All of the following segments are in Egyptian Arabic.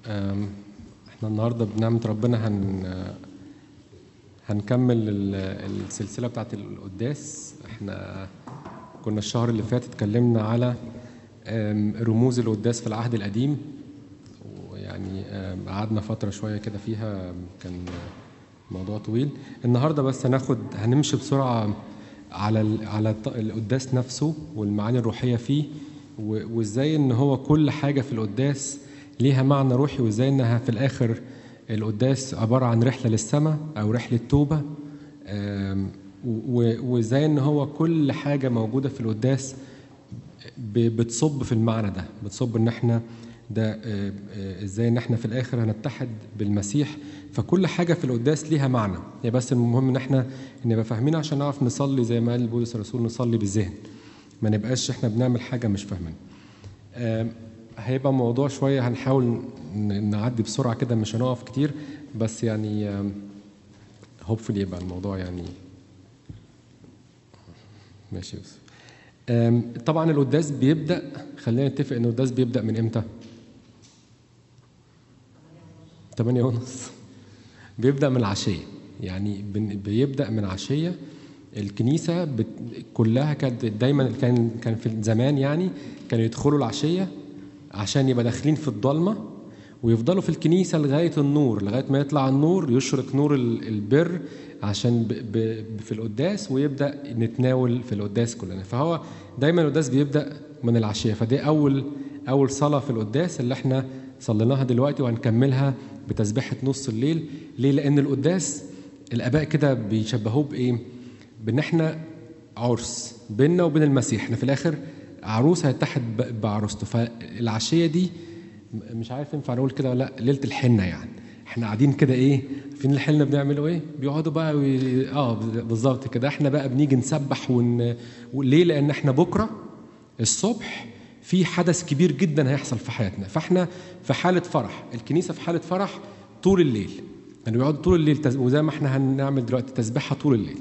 أم، احنا النهارده بنعمة ربنا هن هنكمل ال- السلسلة بتاعت القداس احنا كنا الشهر اللي فات اتكلمنا على أم، رموز القداس في العهد القديم ويعني أم، قعدنا فترة شوية كده فيها كان موضوع طويل النهارده بس هناخد هنمشي بسرعة على ال- على الط- القداس نفسه والمعاني الروحية فيه و- وازاي ان هو كل حاجة في القداس ليها معنى روحي وازاي انها في الاخر القداس عبارة عن رحلة للسماء او رحلة توبة آم، و- وازاي ان هو كل حاجة موجودة في القداس ب- بتصب في المعنى ده بتصب ان احنا ده آه، آه، ازاي ان احنا في الاخر هنتحد بالمسيح فكل حاجه في القداس ليها معنى هي بس المهم ان احنا نبقى فاهمين عشان نعرف نصلي زي ما قال بولس الرسول نصلي بالذهن ما نبقاش احنا بنعمل حاجه مش فاهمين آم، هيبقى موضوع شويه هنحاول ن- نعدي بسرعه كده مش هنقف كتير بس يعني هوبفلي يبقى الموضوع يعني ماشي يا يوسف آم، طبعا القداس بيبدا خلينا نتفق ان القداس بيبدا من امتى 8 ونص بيبدا من العشيه يعني بن- بيبدا من عشيه الكنيسه بت... كلها كانت دايما كان كان في زمان يعني كانوا يدخلوا العشيه عشان يبقى داخلين في الضلمه ويفضلوا في الكنيسه لغايه النور لغايه ما يطلع النور يشرق نور ال- البر عشان ب... ب... في القداس ويبدا نتناول في القداس كلنا فهو دايما القداس بيبدا من العشيه فدي اول اول صلاه في القداس اللي احنا صليناها دلوقتي وهنكملها بتسبيحه نص الليل ليه لان القداس الاباء كده بيشبهوه بايه بان احنا عرس بيننا وبين المسيح احنا في الاخر عروس هيتحد ب- بعروسته فالعشيه دي م- مش عارف ينفع نقول كده ولا لا ليله الحنه يعني احنا قاعدين كده ايه فين الحنه بنعملوا ايه بيقعدوا بقى وي... اه بالظبط كده احنا بقى بنيجي نسبح ون... ليه لان احنا بكره الصبح في حدث كبير جدا هيحصل في حياتنا فاحنا في حاله فرح الكنيسه في حاله فرح طول الليل يعني بيقعدوا طول الليل تز... وزي ما احنا هنعمل دلوقتي تسبيحه طول الليل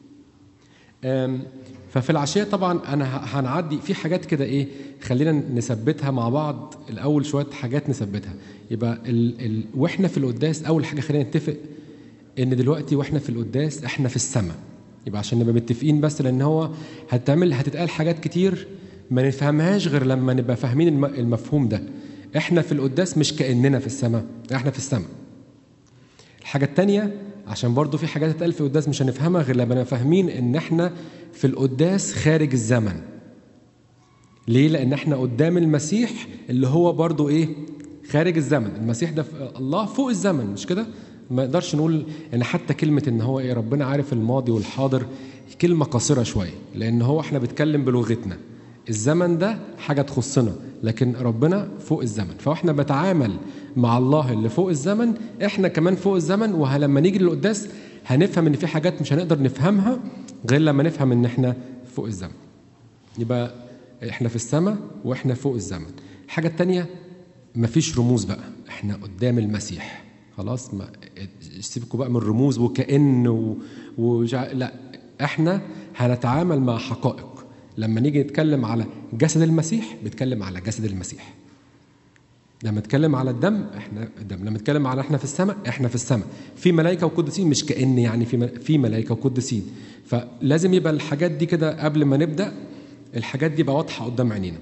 أم، ففي العشيه طبعا انا ه- هنعدي في حاجات كده ايه خلينا نثبتها مع بعض الاول شويه حاجات نثبتها يبقى ال... ال... واحنا في القداس اول حاجه خلينا نتفق ان دلوقتي واحنا في القداس احنا في السماء يبقى عشان نبقى متفقين بس لان هو هتعمل هتتقال حاجات كتير ما نفهمهاش غير لما نبقى فاهمين الم... المفهوم ده احنا في القداس مش كاننا في السماء احنا في السماء الحاجة التانية عشان برضو في حاجات اتقال في القداس مش هنفهمها غير لما نبقى فاهمين ان احنا في القداس خارج الزمن ليه؟ لأن احنا قدام المسيح اللي هو برضو ايه؟ خارج الزمن، المسيح ده في- الله فوق الزمن مش كده؟ ما نقدرش نقول ان حتى كلمة ان هو ايه ربنا عارف الماضي والحاضر كلمة قصيرة شوية، لأن هو احنا بنتكلم بلغتنا. الزمن ده حاجة تخصنا، لكن ربنا فوق الزمن، فاحنا بنتعامل مع الله اللي فوق الزمن، احنا كمان فوق الزمن ولما نيجي للقداس هنفهم ان في حاجات مش هنقدر نفهمها غير لما نفهم ان احنا فوق الزمن. يبقى احنا في السماء واحنا فوق الزمن الحاجة التانية مفيش رموز بقى احنا قدام المسيح خلاص ما سيبكوا بقى من الرموز وكأن و... وجع... لا احنا هنتعامل مع حقائق لما نيجي نتكلم على جسد المسيح بيتكلم على جسد المسيح لما نتكلم على الدم احنا الدم لما نتكلم على احنا في السماء احنا في السماء في ملائكه وقدسين مش كأن يعني في مل- في ملائكه وقدسين فلازم يبقى الحاجات دي كده قبل ما نبدا الحاجات دي بقى واضحه قدام عينينا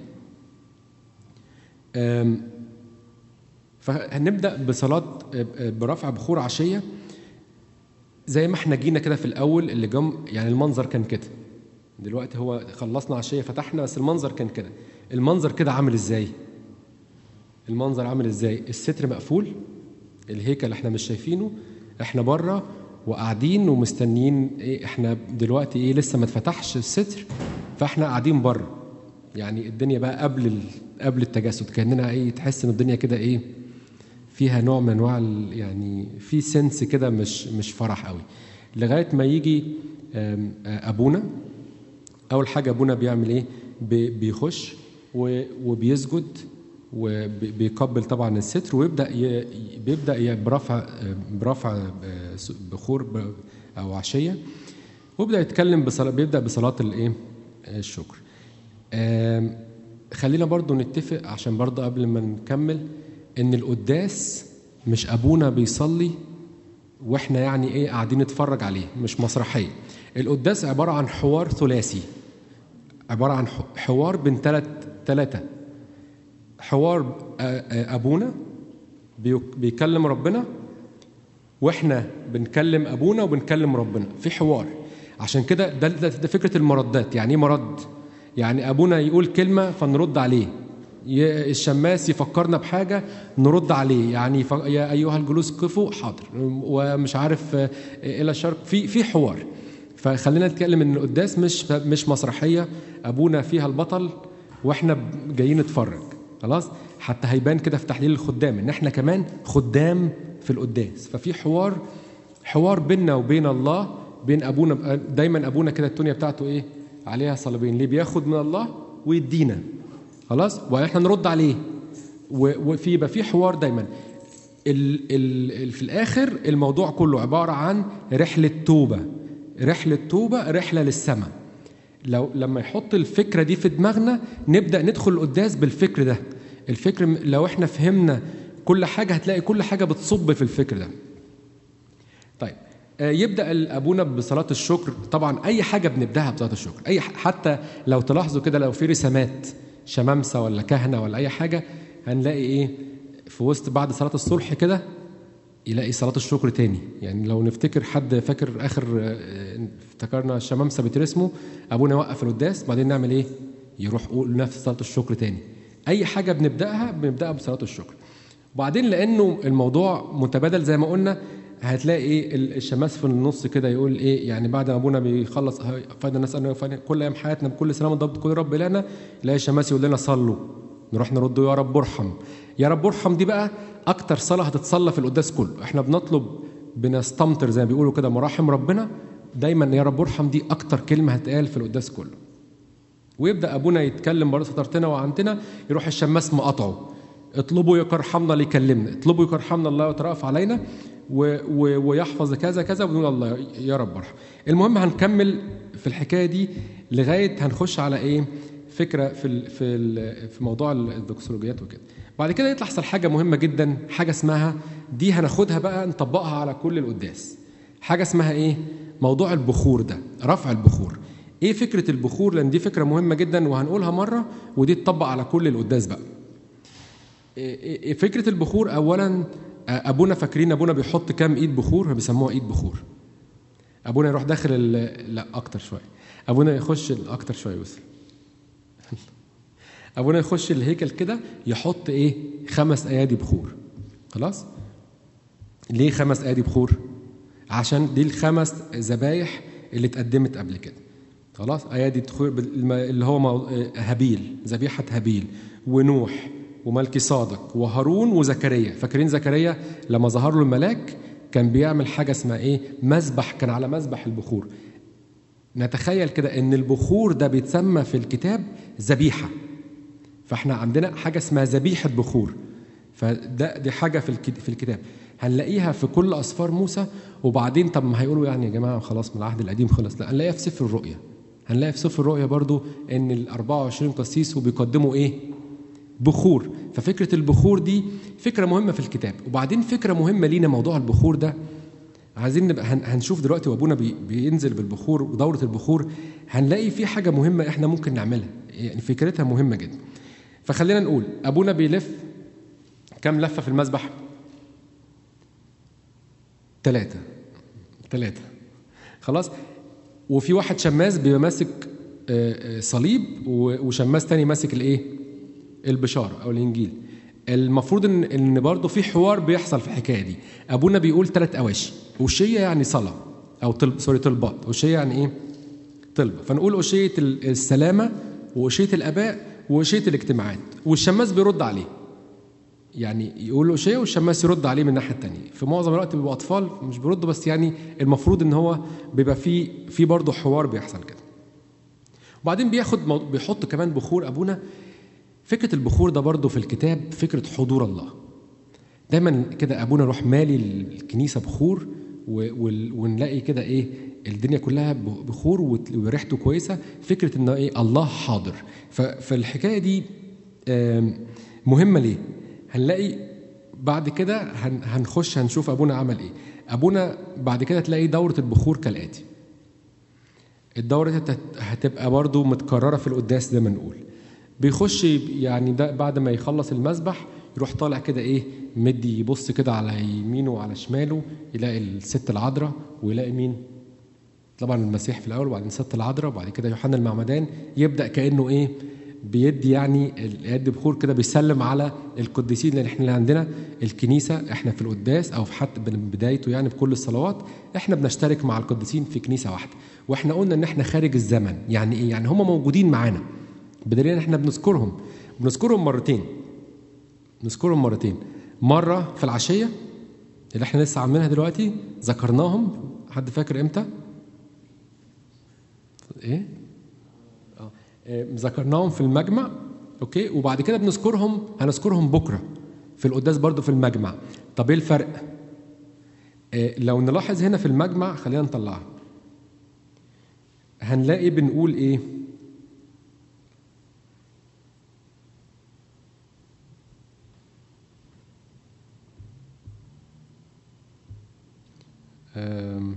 أم، فهنبدا بصلاه أه، برفع بخور عشيه زي ما احنا جينا كده في الاول اللي جم يعني المنظر كان كده دلوقتي هو خلصنا عشيه فتحنا بس المنظر كان كده المنظر كده عامل ازاي المنظر عامل ازاي الستر مقفول الهيكل احنا مش شايفينه احنا بره وقاعدين ومستنيين ايه احنا دلوقتي ايه لسه ما اتفتحش الستر فاحنا قاعدين بره يعني الدنيا بقى قبل ال... قبل التجسد كاننا ايه تحس ان الدنيا كده ايه فيها نوع من انواع ال- يعني في سنس كده مش مش فرح قوي لغايه ما يجي آم، آه، ابونا اول حاجه ابونا بيعمل ايه بي- بيخش و- وبيسجد وبيقبل طبعا الستر ويبدا ي- ي- بيبدا ي- برفع برفع آه، س- بخور ب- او عشيه ويبدا يتكلم بصلاة بيبدا بصلاه الايه الشكر آم، خلينا برضو نتفق عشان برضو قبل ما نكمل ان القداس مش ابونا بيصلي واحنا يعني ايه قاعدين نتفرج عليه مش مسرحيه القداس عباره عن حوار ثلاثي عباره عن حوار بين ثلاث ثلاثه حوار ابونا بيكلم ربنا واحنا بنكلم ابونا وبنكلم ربنا في حوار عشان كده ده, ده, ده فكره المردات يعني ايه مرد يعني ابونا يقول كلمه فنرد عليه الشماس يفكرنا بحاجه نرد عليه يعني يا ايها الجلوس قفوا حاضر ومش عارف الى الشرق في في حوار فخلينا نتكلم ان القداس مش مش مسرحيه ابونا فيها البطل واحنا جايين نتفرج خلاص حتى هيبان كده في تحليل الخدام ان احنا كمان خدام في القداس ففي حوار حوار بيننا وبين الله بين ابونا دايما ابونا كده التونيه بتاعته ايه عليها صليبين ليه بياخد من الله ويدينا خلاص واحنا نرد عليه وفي يبقى في حوار دايما ال ال في الاخر الموضوع كله عباره عن رحله توبه رحله توبه رحله للسماء لو لما يحط الفكره دي في دماغنا نبدا ندخل القداس بالفكر ده الفكر لو احنا فهمنا كل حاجه هتلاقي كل حاجه بتصب في الفكر ده طيب يبدا ابونا بصلاه الشكر طبعا اي حاجه بنبداها بصلاه الشكر اي حتى لو تلاحظوا كده لو في رسامات شمامسه ولا كهنه ولا اي حاجه هنلاقي ايه في وسط بعد صلاه الصلح كده يلاقي صلاه الشكر تاني يعني لو نفتكر حد فاكر اخر افتكرنا الشمامسه بترسمه ابونا يوقف القداس بعدين نعمل ايه يروح يقول نفس صلاه الشكر تاني اي حاجه بنبداها بنبداها بصلاه الشكر وبعدين لانه الموضوع متبادل زي ما قلنا هتلاقي ايه الشماس في النص كده يقول ايه يعني بعد ما ابونا بيخلص فايدا الناس كل ايام حياتنا بكل سلام ضبط كل رب لنا يلاقي الشماس يقول لنا صلوا نروح نرد يا رب ارحم يا رب ارحم دي بقى اكتر صلاه هتتصلى في القداس كله احنا بنطلب بنستمطر زي ما بيقولوا كده مراحم ربنا دايما يا رب ارحم دي اكتر كلمه هتقال في القداس كله ويبدا ابونا يتكلم برضه سترتنا وعنتنا يروح الشماس مقاطعه اطلبوا يكرحمنا ليكلمنا اطلبوا يكرحمنا الله ويترأف علينا و و ويحفظ كذا كذا ونقول الله يا رب ارحم المهم هنكمل في الحكايه دي لغايه هنخش على ايه فكره في ال في ال في موضوع الدوكسولوجيات وكده بعد كده يطلع حصل حاجه مهمه جدا حاجه اسمها دي هناخدها بقى نطبقها على كل القداس حاجه اسمها ايه موضوع البخور ده رفع البخور ايه فكره البخور لان دي فكره مهمه جدا وهنقولها مره ودي تطبق على كل القداس بقى إيه فكره البخور اولا ابونا فاكرين ابونا بيحط كام ايد بخور بيسموها ايد بخور ابونا يروح داخل لا اكتر شويه ابونا يخش اكتر شويه يوصل ابونا يخش الهيكل كده يحط ايه خمس ايادي بخور خلاص ليه خمس ايادي بخور عشان دي الخمس ذبايح اللي اتقدمت قبل كده خلاص ايادي اللي هو هابيل ذبيحه هابيل ونوح وملكي صادق وهارون وزكريا فاكرين زكريا لما ظهر له الملاك كان بيعمل حاجه اسمها ايه مذبح كان على مذبح البخور نتخيل كده ان البخور ده بيتسمى في الكتاب ذبيحه فاحنا عندنا حاجه اسمها ذبيحه بخور فده دي حاجه في في الكتاب هنلاقيها في كل اسفار موسى وبعدين طب ما هيقولوا يعني يا جماعه خلاص من العهد القديم خلص لا هنلاقيها في سفر الرؤيا هنلاقي في سفر الرؤيا برضو ان ال 24 قسيس وبيقدموا ايه بخور ففكرة البخور دي فكرة مهمة في الكتاب وبعدين فكرة مهمة لينا موضوع البخور ده عايزين نبقى هنشوف دلوقتي وابونا بي بينزل بالبخور ودورة البخور هنلاقي في حاجة مهمة احنا ممكن نعملها يعني فكرتها مهمة جدا فخلينا نقول ابونا بيلف كم لفة في المسبح ثلاثة ثلاثة خلاص وفي واحد شماس بيبقى ماسك صليب وشماس تاني ماسك الايه البشاره او الانجيل المفروض ان ان برضه في حوار بيحصل في الحكايه دي ابونا بيقول ثلاث اواشي اوشيه يعني صلاه او طلب سوري طلبات اوشيه يعني ايه طلبه فنقول اوشيه السلامه واوشيه الاباء واوشيه الاجتماعات والشماس بيرد عليه يعني يقول اوشيه والشماس يرد عليه من الناحيه الثانيه في معظم الوقت بيبقوا اطفال مش بيردوا بس يعني المفروض ان هو بيبقى في في برضه حوار بيحصل كده وبعدين بياخد بيحط كمان بخور ابونا فكرة البخور ده برضه في الكتاب فكرة حضور الله دايما كده أبونا يروح مالي الكنيسة بخور ونلاقي كده إيه الدنيا كلها بخور وريحته كويسة فكرة إن إيه الله حاضر فالحكاية دي مهمة ليه؟ هنلاقي بعد كده هن هنخش هنشوف ابونا عمل ايه ابونا بعد كده تلاقي دوره البخور كالاتي الدوره دي هت- هتبقى برضو متكرره في القداس زي ما نقول بيخش يعني ده بعد ما يخلص المسبح يروح طالع كده ايه مدي يبص كده على يمينه وعلى شماله يلاقي الست العذراء ويلاقي مين طبعا المسيح في الاول وبعدين الست العذراء وبعد كده يوحنا المعمدان يبدا كانه ايه بيدي يعني ال- يدي بخور كده بيسلم على القديسين لان احنا اللي عندنا الكنيسه احنا في القداس او في حتى من بدايته يعني في كل الصلوات احنا بنشترك مع القديسين في كنيسه واحده واحنا قلنا ان احنا خارج الزمن يعني ايه يعني هم موجودين معانا بدليل ان احنا بنذكرهم بنذكرهم مرتين نذكرهم مرتين مره في العشيه اللي احنا لسه عاملينها دلوقتي ذكرناهم حد فاكر امتى ايه اه آه، ذكرناهم في المجمع اوكي وبعد كده بنذكرهم هنذكرهم بكره في القداس برضو في المجمع طب ايه الفرق آه، لو نلاحظ هنا في المجمع خلينا نطلعها هنلاقي بنقول ايه أم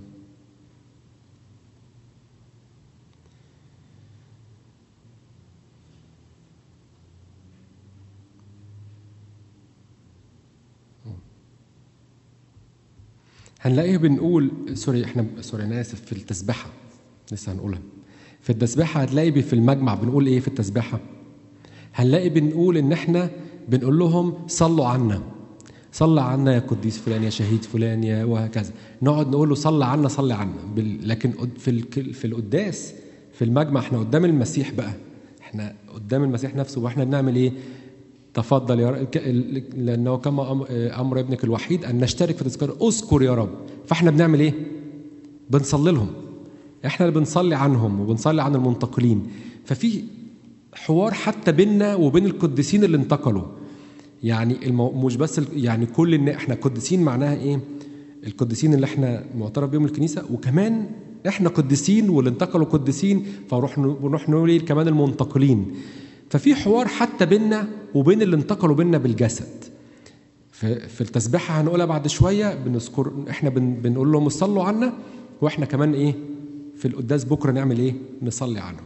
هنلاقيه بنقول سوري احنا سوري انا اسف في التسبحه لسه هنقولها في التسبحه هتلاقي بي- في المجمع بنقول ايه في التسبحه هنلاقي بنقول ان احنا بنقول لهم صلوا عنا صلى عنا يا قديس فلان يا شهيد فلان يا وهكذا نقعد نقول له صلى عنا صلي عنا بال- لكن قد- في ال- في القداس في المجمع احنا قدام المسيح بقى احنا قدام المسيح نفسه واحنا بنعمل ايه تفضل يا رب ك- ال- لانه كما أم- امر ابنك الوحيد ان نشترك في تذكار اذكر يا رب فاحنا بنعمل ايه بنصلي لهم احنا اللي بنصلي عنهم وبنصلي عن المنتقلين ففي حوار حتى بيننا وبين القديسين اللي انتقلوا يعني المو... مش بس ال... يعني كل ان احنا قديسين معناها ايه القديسين اللي احنا معترف بيهم الكنيسه وكمان احنا قديسين واللي انتقلوا قديسين فنروح نروح نقول ايه كمان المنتقلين ففي حوار حتى بيننا وبين اللي انتقلوا بيننا بالجسد في, في التسبيحه هنقولها بعد شويه بنذكر احنا بن... بنقول لهم صلوا عنا واحنا كمان ايه في القداس بكره نعمل ايه نصلي عنهم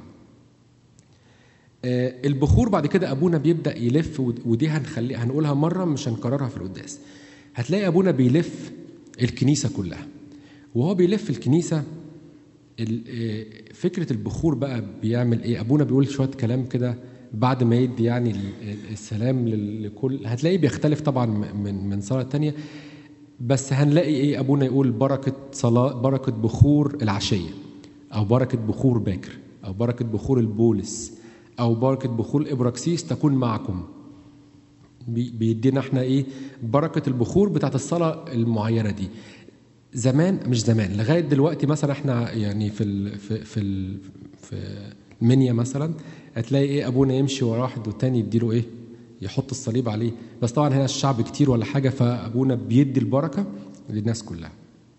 آه، البخور بعد كده ابونا بيبدا يلف ود- ودي هنخلي هنقولها مره مش هنكررها في القداس هتلاقي ابونا بيلف الكنيسه كلها وهو بيلف الكنيسه ال- آه، فكره البخور بقى بيعمل ايه ابونا بيقول شويه كلام كده بعد ما يدي يعني ال- السلام لل- لكل هتلاقيه بيختلف طبعا من من صلاه تانية بس هنلاقي ايه ابونا يقول بركه صلاه بركه بخور العشيه او بركه بخور باكر او بركه بخور البولس او بركه بخور الابراكسيس تكون معكم بي- بيدينا احنا ايه بركه البخور بتاعت الصلاه المعينه دي زمان مش زمان لغايه دلوقتي مثلا احنا يعني في ال في في ال في المنيا مثلا هتلاقي ايه ابونا يمشي ورا واحد والتاني يديله ايه يحط الصليب عليه بس طبعا هنا الشعب كتير ولا حاجه فابونا بيدي البركه للناس كلها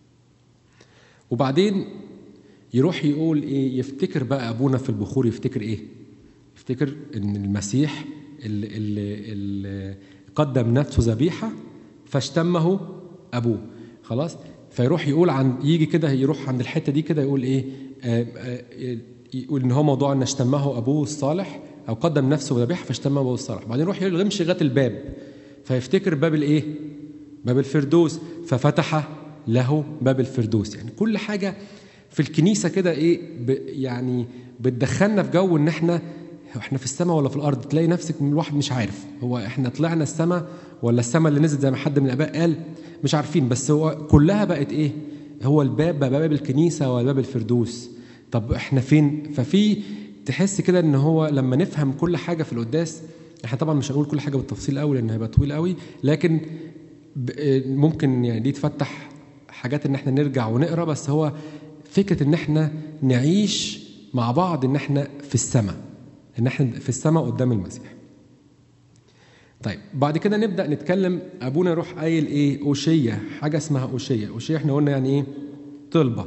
وبعدين يروح يقول ايه يفتكر بقى ابونا في البخور يفتكر ايه يفتكر ان المسيح اللي, اللي, اللي قدم نفسه ذبيحه فاشتمه ابوه خلاص فيروح يقول عن يجي كده يروح عند الحته دي كده يقول ايه آه آه يقول ان هو موضوع ان اشتمه ابوه الصالح او قدم نفسه ذبيحه فاشتمه ابوه الصالح بعدين يروح يمشي لغايه الباب فيفتكر باب الايه باب الفردوس ففتح له باب الفردوس يعني كل حاجه في الكنيسه كده ايه ب يعني بتدخلنا في جو ان احنا هو احنا في السماء ولا في الارض تلاقي نفسك من الواحد مش عارف هو احنا طلعنا السماء ولا السماء اللي نزلت زي ما حد من الاباء قال مش عارفين بس هو كلها بقت ايه هو الباب بقى باب الكنيسه ولا باب الفردوس طب احنا فين ففي تحس كده ان هو لما نفهم كل حاجه في القداس احنا طبعا مش هنقول كل حاجه بالتفصيل قوي لان هيبقى طويل قوي لكن ممكن يعني دي تفتح حاجات ان احنا نرجع ونقرا بس هو فكره ان احنا نعيش مع بعض ان احنا في السماء ان احنا في السماء قدام المسيح طيب بعد كده نبدا نتكلم ابونا يروح قايل ايه اوشيه حاجه اسمها اوشيه اوشيه احنا قلنا يعني ايه طلبه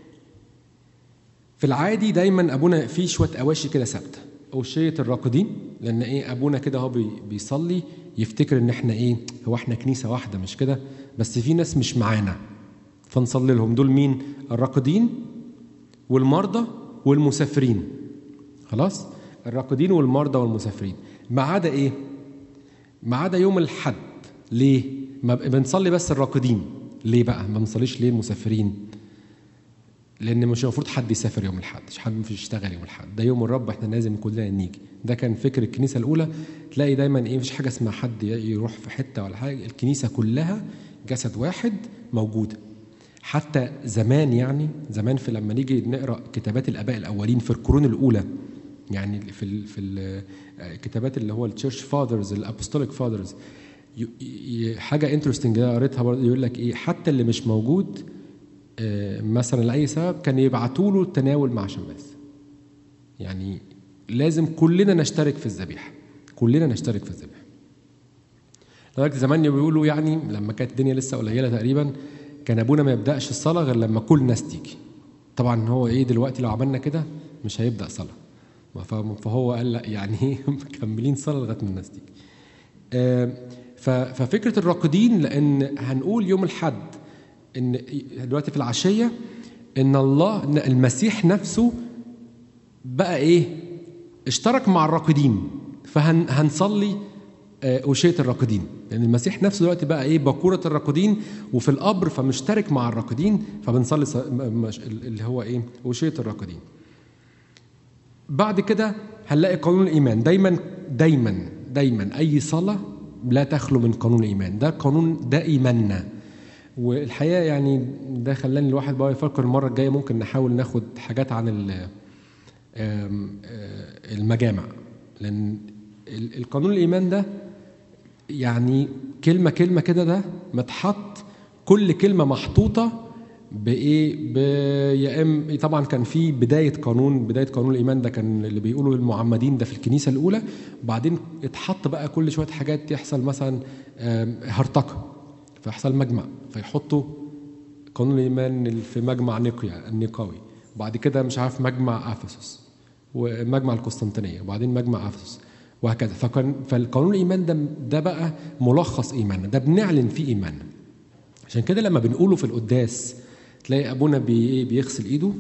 في العادي دايما ابونا في شويه اواشي كده ثابته اوشيه الراقدين لان ايه ابونا كده هو بيصلي يفتكر ان احنا ايه هو احنا كنيسه واحده مش كده بس في ناس مش معانا فنصلي لهم دول مين الراقدين والمرضى والمسافرين خلاص الراقدين والمرضى والمسافرين ما عدا ايه ما عدا يوم الحد ليه ما بنصلي بس الراقدين ليه بقى ما بنصليش ليه المسافرين لان مش المفروض حد يسافر يوم الاحد مش حد مش يشتغل يوم الاحد ده يوم الرب احنا لازم كلنا نيجي ده كان فكر الكنيسه الاولى تلاقي دايما ايه مفيش حاجه اسمها حد يروح في حته ولا حاجه الكنيسه كلها جسد واحد موجوده حتى زمان يعني زمان في لما نيجي نقرا كتابات الاباء الاولين في القرون الاولى يعني في ال في الكتابات اللي هو التشيرش فاذرز الابوستوليك فاذرز حاجه انترستنج قريتها برضه يقول لك ايه حتى اللي مش موجود مثلا لاي سبب كان يبعتوا له التناول مع شماس يعني لازم كلنا نشترك في الذبيحه كلنا نشترك في الذبيحه لدرجه زمان بيقولوا يعني لما كانت الدنيا لسه قليله تقريبا كان ابونا ما يبداش الصلاه غير لما كل الناس تيجي طبعا هو ايه دلوقتي لو عملنا كده مش هيبدا صلاه فهو قال لا يعني مكملين صلاه لغايه ما الناس تيجي ففكره الراقدين لان هنقول يوم الحد ان دلوقتي في العشيه ان الله إن المسيح نفسه بقى ايه اشترك مع الراقدين فهنصلي أوشية الراقدين لأن المسيح نفسه دلوقتي بقى إيه بكورة الراقدين وفي القبر فمشترك مع الراقدين فبنصلي اللي هو إيه أوشية الراقدين بعد كده هنلاقي قانون الإيمان دايما دايما دايما أي صلاة لا تخلو من قانون الإيمان ده قانون ده إيماننا والحقيقة يعني ده خلاني الواحد بقى يفكر المرة الجاية ممكن نحاول ناخد حاجات عن المجامع لأن القانون الإيمان ده يعني كلمة كلمة كده ده متحط كل كلمة محطوطة بإيه ب... يا إم طبعا كان في بداية قانون بداية قانون الإيمان ده كان اللي بيقولوا المعمدين ده في الكنيسة الأولى وبعدين اتحط بقى كل شوية حاجات يحصل مثلا هرطقة فيحصل مجمع فيحطوا قانون الإيمان في مجمع نيقيا النيقاوي وبعد كده مش عارف مجمع أفسس ومجمع القسطنطينية وبعدين مجمع أفسس وهكذا فكان فالقانون الايمان ده ده بقى ملخص ايماننا ده بنعلن فيه ايماننا عشان كده لما بنقوله في القداس تلاقي ابونا بي بيغسل ايده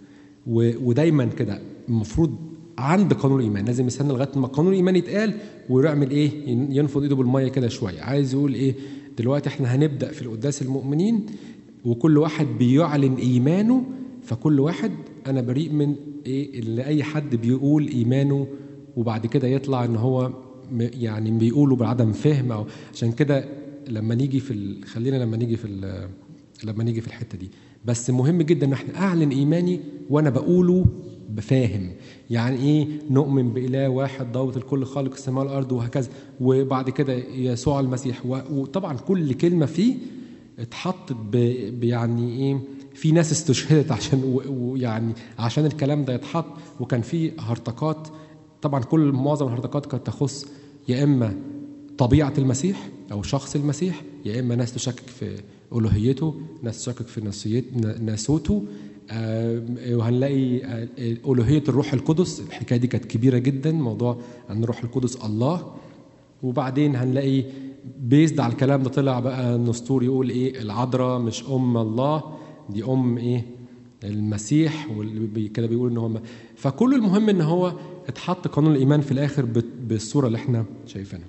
ودايما كده المفروض عند قانون الايمان لازم يستنى لغايه ما قانون الايمان يتقال ويعمل ايه ينفض ايده بالميه كده شويه عايز يقول ايه دلوقتي احنا هنبدا في القداس المؤمنين وكل واحد بيعلن ايمانه فكل واحد انا بريء من ايه اللي اي حد بيقول ايمانه وبعد كده يطلع ان هو يعني بيقولوا بعدم فهم او عشان كده لما نيجي في ال... خلينا لما نيجي في ال... لما نيجي في الحته دي بس مهم جدا ان احنا اعلن ايماني وانا بقوله بفاهم يعني ايه نؤمن باله واحد ضابط الكل خالق السماء والارض وهكذا وبعد كده يسوع المسيح وطبعا كل كلمه فيه اتحطت ب... يعني ايه في ناس استشهدت عشان ويعني عشان الكلام ده يتحط وكان في هرطقات طبعا كل معظم الهرطقات كانت تخص يا اما طبيعه المسيح او شخص المسيح يا اما ناس تشكك في الوهيته ناس تشكك في ناسيت ناسوته آه وهنلاقي آه الوهيه الروح القدس الحكايه دي كانت كبيره جدا موضوع ان الروح القدس الله وبعدين هنلاقي بيزد على الكلام ده طلع بقى نسطور يقول ايه العذراء مش ام الله دي ام ايه المسيح وكده بيقول ان هو فكل المهم ان هو اتحط قانون الايمان في الاخر بالصوره اللي احنا شايفينها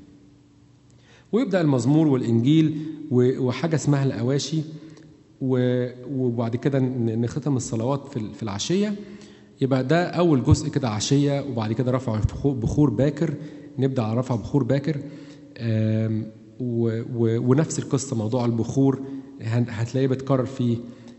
ويبدا المزمور والانجيل وحاجه اسمها الاواشي وبعد كده نختم الصلوات في العشيه يبقى ده اول جزء كده عشيه وبعد كده رفع بخور باكر نبدا على رفع بخور باكر ونفس القصه موضوع البخور هتلاقيه بيتكرر في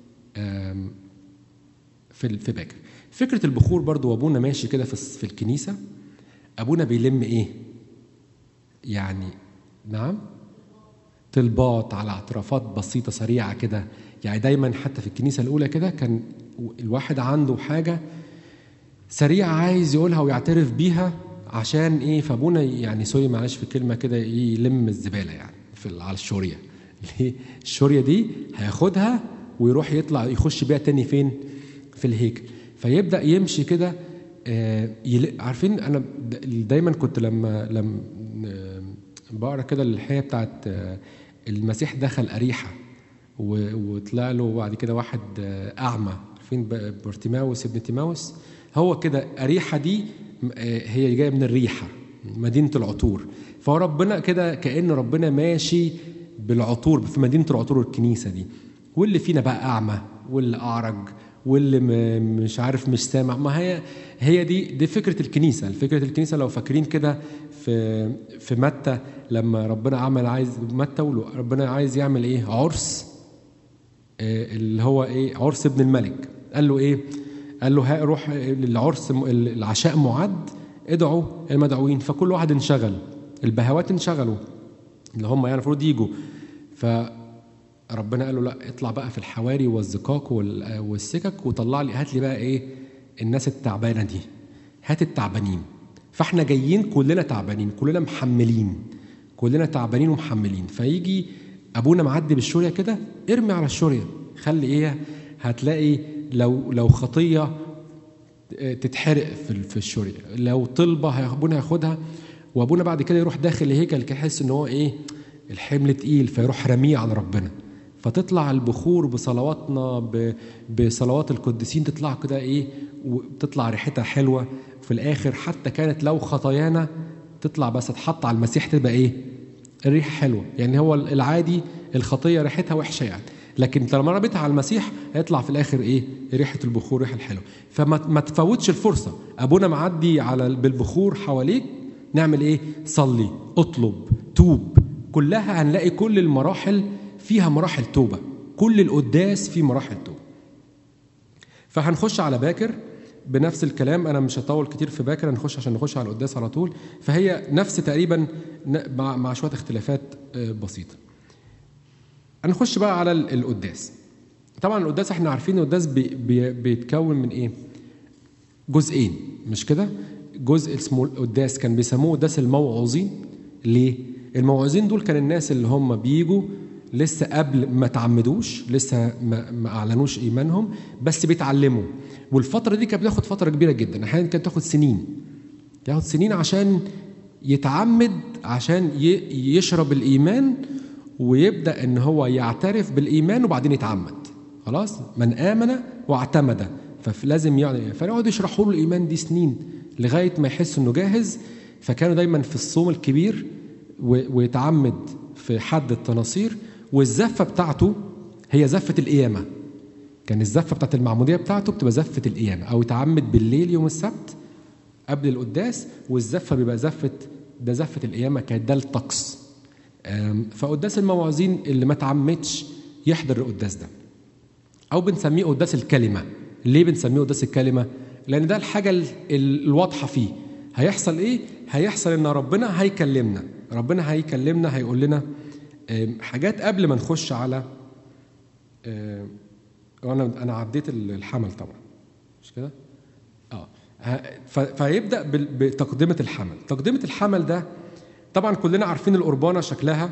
في في باكر فكره البخور برضو وابونا ماشي كده في في الكنيسه ابونا بيلم ايه يعني نعم طلبات على اعترافات بسيطه سريعه كده يعني دايما حتى في الكنيسه الاولى كده كان الواحد عنده حاجه سريعه عايز يقولها ويعترف بيها عشان ايه فابونا يعني سوري معلش في كلمه كده يلم الزباله يعني في على الشوريه ليه الشوريه دي هياخدها ويروح يطلع يخش بيها تاني فين في الهيكل فيبدا يمشي كده آه عارفين انا دايما كنت لما لما بقرا كده الحكايه بتاعت آه، المسيح دخل اريحه و- وطلع له بعد كده واحد آه، اعمى فين بورتيماوس ابن تيماوس هو كده اريحه دي آه، هي جايه من الريحه مدينه العطور فهو ربنا كده كان ربنا ماشي بالعطور في مدينه العطور الكنيسه دي واللي فينا بقى اعمى واللي اعرج واللي م- مش عارف مش سامع ما هي هي دي دي فكره الكنيسه فكره الكنيسه لو فاكرين كده في في متى لما ربنا عمل عايز متى ولو- ربنا عايز يعمل ايه عرس آه، اللي هو ايه عرس ابن الملك قال له ايه قال له ها روح العرس م- العشاء معد ادعوا المدعوين فكل واحد انشغل البهوات انشغلوا اللي هم يعني المفروض يجوا فربنا قال له لا اطلع بقى في الحواري والزقاق وال- والسكك وطلع لي هات لي بقى ايه الناس التعبانه دي هات التعبانين فاحنا جايين كلنا تعبانين كلنا محملين كلنا تعبانين ومحملين فيجي ابونا معدي بالشوريه كده ارمي على الشوريه خلي ايه هتلاقي لو لو خطيه تتحرق في في الشوريه لو طلبه هي- ابونا ياخدها وابونا بعد كده يروح داخل الهيكل كده يحس ان هو ايه الحمل تقيل فيروح رميه على ربنا فتطلع البخور بصلواتنا ب- بصلوات القديسين تطلع كده ايه وتطلع ريحتها حلوه في الاخر حتى كانت لو خطايانا تطلع بس تحط على المسيح تبقى ايه الريحه حلوه يعني هو العادي الخطيه ريحتها وحشه يعني لكن لما ربيتها على المسيح هيطلع في الاخر ايه ريحه البخور ريحه الحلوه فما ما تفوتش الفرصه ابونا معدي على بالبخور حواليك نعمل ايه صلي اطلب توب كلها هنلاقي كل المراحل فيها مراحل توبه كل القداس فيه مراحل توبه فهنخش على باكر بنفس الكلام انا مش هطول كتير في باكر هنخش عشان نخش على القداس على طول فهي نفس تقريبا ن- مع مع شويه اختلافات آه، بسيطه هنخش بقى على ال- القداس طبعا القداس احنا عارفين القداس بي بي بيتكون من ايه جزئين مش كده جزء اسمه القداس كان بيسموه قداس الموعظين ليه الموعظين دول كان الناس اللي هم بيجوا لسه قبل ما تعمدوش لسه ما, ما اعلنوش ايمانهم بس بيتعلموا والفتره دي كانت بتاخد فتره كبيره جدا احيانا كانت تاخد سنين ياخد سنين عشان يتعمد عشان ي- يشرب الايمان ويبدا ان هو يعترف بالايمان وبعدين يتعمد خلاص من امن واعتمد فلازم يعني فيقعدوا يشرحوا له الايمان دي سنين لغايه ما يحس انه جاهز فكانوا دايما في الصوم الكبير و- ويتعمد في حد التناصير والزفه بتاعته هي زفه القيامه كان الزفه بتاعت المعموديه بتاعته بتبقى زفه القيامه او يتعمد بالليل يوم السبت قبل القداس والزفه بيبقى زفه ده زفه القيامه كانت ده الطقس أم، فقداس الموعظين اللي ما تعمدش يحضر القداس ده او بنسميه قداس الكلمه ليه بنسميه قداس الكلمه لان ده الحاجه ال- ال- الواضحه فيه هيحصل ايه هيحصل ان ربنا هيكلمنا ربنا هيكلمنا هيقول لنا أم، حاجات قبل ما نخش على أم، وانا انا عديت الحمل طبعا مش كده اه ه- ف- فيبدا بال- بتقدمه الحمل تقدمه الحمل ده طبعا كلنا عارفين القربانه شكلها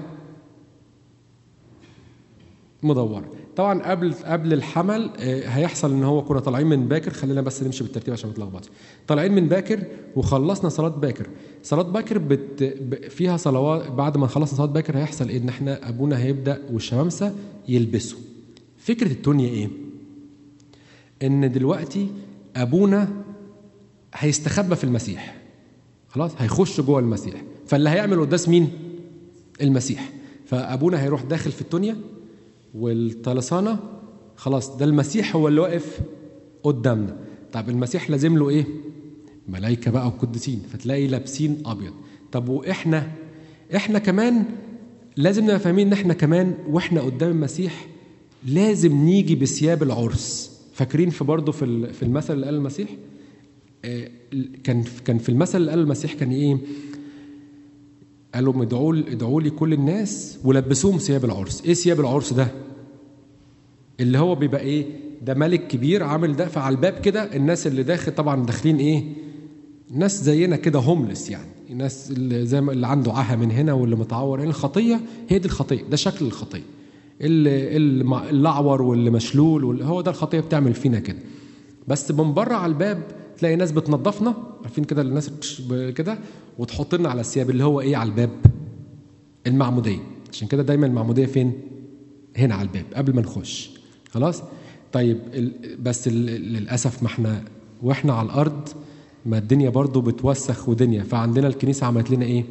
مدوره طبعا قبل قبل الحمل آه، هيحصل ان هو كنا طالعين من باكر خلينا بس نمشي بالترتيب عشان ما نتلخبطش طالعين من باكر وخلصنا صلاه باكر صلاه باكر بت... ب- فيها صلوات بعد ما خلصنا صلاه باكر هيحصل إيه؟ ان احنا ابونا هيبدا والشمامسه يلبسوا فكره الدنيا ايه ان دلوقتي ابونا هيستخبى في المسيح خلاص هيخش جوه المسيح فاللي هيعمل قداس مين المسيح فابونا هيروح داخل في الدنيا والطلسانه خلاص ده المسيح هو اللي واقف قدامنا طب المسيح لازم له ايه ملائكه بقى وقديسين فتلاقي لابسين ابيض طب واحنا احنا كمان لازم نبقى فاهمين ان احنا كمان واحنا قدام المسيح لازم نيجي بثياب العرس فاكرين في برضه في ال- في المثل اللي قال المسيح آه، كان كان في المثل اللي قال المسيح كان ايه قال لهم ادعوا ادعوا لي كل الناس ولبسوهم ثياب العرس ايه ثياب العرس ده اللي هو بيبقى ايه ده ملك كبير عامل ده فعلى الباب كده الناس اللي داخل طبعا داخلين ايه ناس زينا كده هوملس يعني الناس اللي زي ما اللي عنده عاهه من هنا واللي متعور هنا الخطيه هي دي الخطيه ده شكل الخطيه اللي اللي مع- اللي اعور واللي مشلول واللي هو ده الخطيه بتعمل فينا كده بس من بره على الباب تلاقي ناس بتنظفنا عارفين كده الناس بتش- ب- كده وتحط لنا على الثياب اللي هو ايه على الباب المعموديه عشان كده دايما المعموديه فين هنا على الباب قبل ما نخش خلاص طيب ال- بس ال- للاسف ما احنا واحنا على الارض ما الدنيا برضو بتوسخ ودنيا فعندنا الكنيسه عملت لنا ايه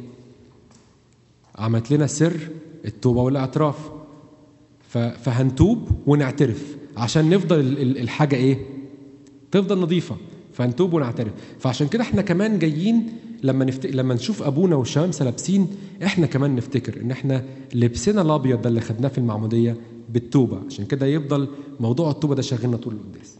عملت لنا سر التوبه والاعتراف ف- فهنتوب ونعترف عشان نفضل ال- ال- الحاجه ايه تفضل نظيفه فنتوب ونعترف فعشان كده احنا كمان جايين لما نفت... لما نشوف ابونا والشمامسه لابسين احنا كمان نفتكر ان احنا لبسنا الابيض ده اللي خدناه في المعموديه بالتوبه عشان كده يفضل موضوع التوبه ده شاغلنا طول القداس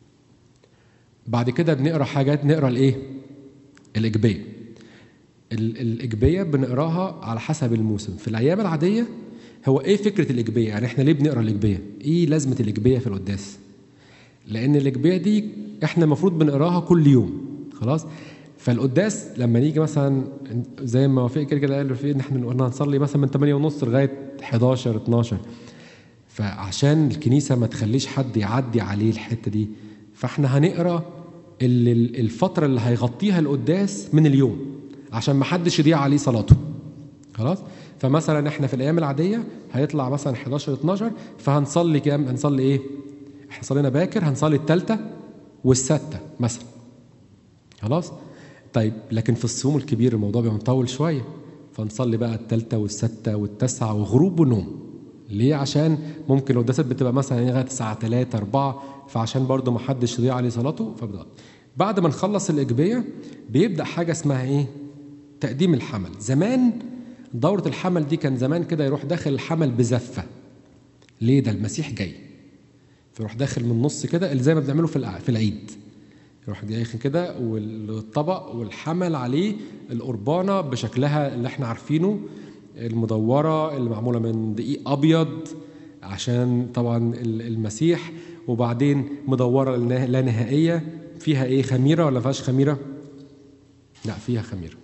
بعد كده بنقرا حاجات نقرا الايه الاجبيه ال- الاجبيه بنقراها على حسب الموسم في الايام العاديه هو ايه فكره الاجبيه يعني احنا ليه بنقرا الاجبيه ايه لازمه الاجبيه في القداس لان الاجبيه دي احنا المفروض بنقراها كل يوم خلاص فالقداس لما نيجي مثلا زي ما وفيق كده كده قال في ان احنا قلنا هنصلي مثلا من 8 ونص لغايه 11 12 فعشان الكنيسه ما تخليش حد يعدي عليه الحته دي فاحنا هنقرا ال- ال- الفتره اللي هيغطيها القداس من اليوم عشان ما حدش يضيع عليه صلاته خلاص فمثلا احنا في الايام العاديه هيطلع مثلا 11 12 فهنصلي كام هنصلي ايه احنا صلينا باكر هنصلي الثالثه والسادسه مثلا خلاص طيب لكن في الصوم الكبير الموضوع بيبقى مطول شويه فنصلي بقى الثالثه والسادسه والتاسعه وغروب ونوم ليه عشان ممكن القداسات بتبقى مثلا لغايه الساعه 3 4 فعشان برضه ما حدش يضيع عليه صلاته فبدا بعد ما نخلص الاجبيه بيبدا حاجه اسمها ايه تقديم الحمل زمان دورة الحمل دي كان زمان كده يروح داخل الحمل بزفة ليه ده المسيح جاي فيروح داخل من النص كده اللي زي ما بنعمله في الع- في العيد يروح داخل كده والطبق والحمل عليه القربانة بشكلها اللي احنا عارفينه المدورة اللي معمولة من دقيق أبيض عشان طبعا ال- المسيح وبعدين مدورة لنا- لا نهائية فيها ايه خميرة ولا فيهاش خميرة؟ لا فيها خميرة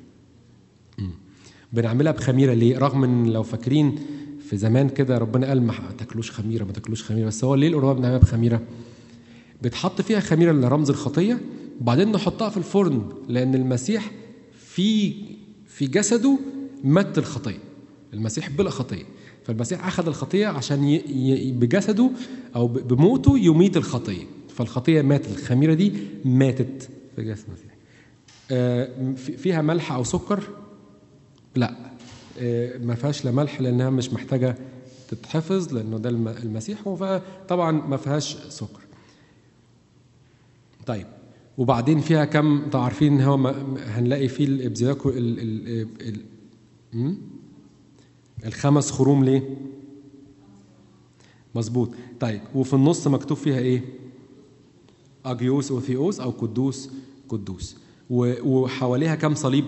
بنعملها بخميره ليه؟ رغم ان لو فاكرين في زمان كده ربنا قال ما تاكلوش خميره ما تاكلوش خميره بس هو ليه القربان بنعملها بخميره؟ بتحط فيها خميره لرمز الخطيه وبعدين نحطها في الفرن لان المسيح في في جسده مات الخطيه المسيح بلا خطيه فالمسيح اخذ الخطيه عشان ي... ي... بجسده او ب- بموته يميت الخطيه فالخطيه ماتت الخميره دي ماتت في جسد المسيح آه، في- فيها ملح او سكر لا آه، ما فيهاش لا ملح لانها مش محتاجه تتحفظ لانه ده الم- المسيح وطبعا ما فيهاش سكر طيب وبعدين فيها كم طبعا عارفين ان هو ما- هنلاقي فيه الابزياكو ال ال ال م? الخمس خروم ليه مظبوط طيب وفي النص مكتوب فيها ايه اجيوس اوثيوس او قدوس قدوس و- وحواليها كم صليب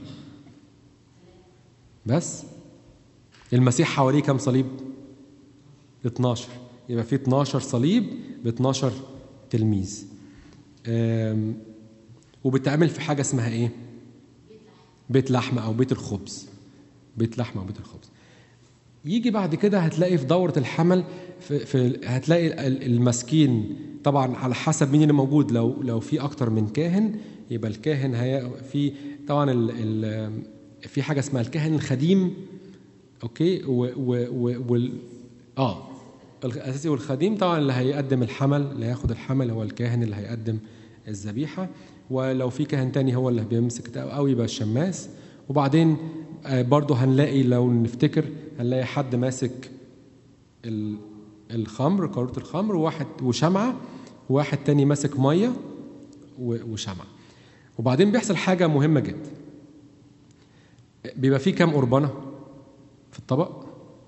بس المسيح حواليه كم صليب 12 يبقى في 12 صليب ب 12 تلميذ آم، وبتعمل في حاجه اسمها ايه بيت لحمه او بيت الخبز بيت لحمه او بيت الخبز يجي بعد كده هتلاقي في دورة الحمل في, في هتلاقي ال- المسكين طبعا على حسب مين اللي موجود لو لو في اكتر من كاهن يبقى الكاهن هي في طبعا ال ال في حاجه اسمها الكاهن الخديم اوكي و و و وال اه الاساسي والخديم طبعا اللي هيقدم الحمل اللي هياخد الحمل هو الكاهن اللي هيقدم الذبيحه ولو في كاهن تاني هو اللي بيمسك او يبقى الشماس وبعدين آه، برضه هنلاقي لو نفتكر هنلاقي حد ماسك ال- الخمر قارورة الخمر وواحد وشمعة وواحد تاني ماسك مية و- وشمعة وبعدين بيحصل حاجة مهمة جدا بيبقى فيه كام قربانة في الطبق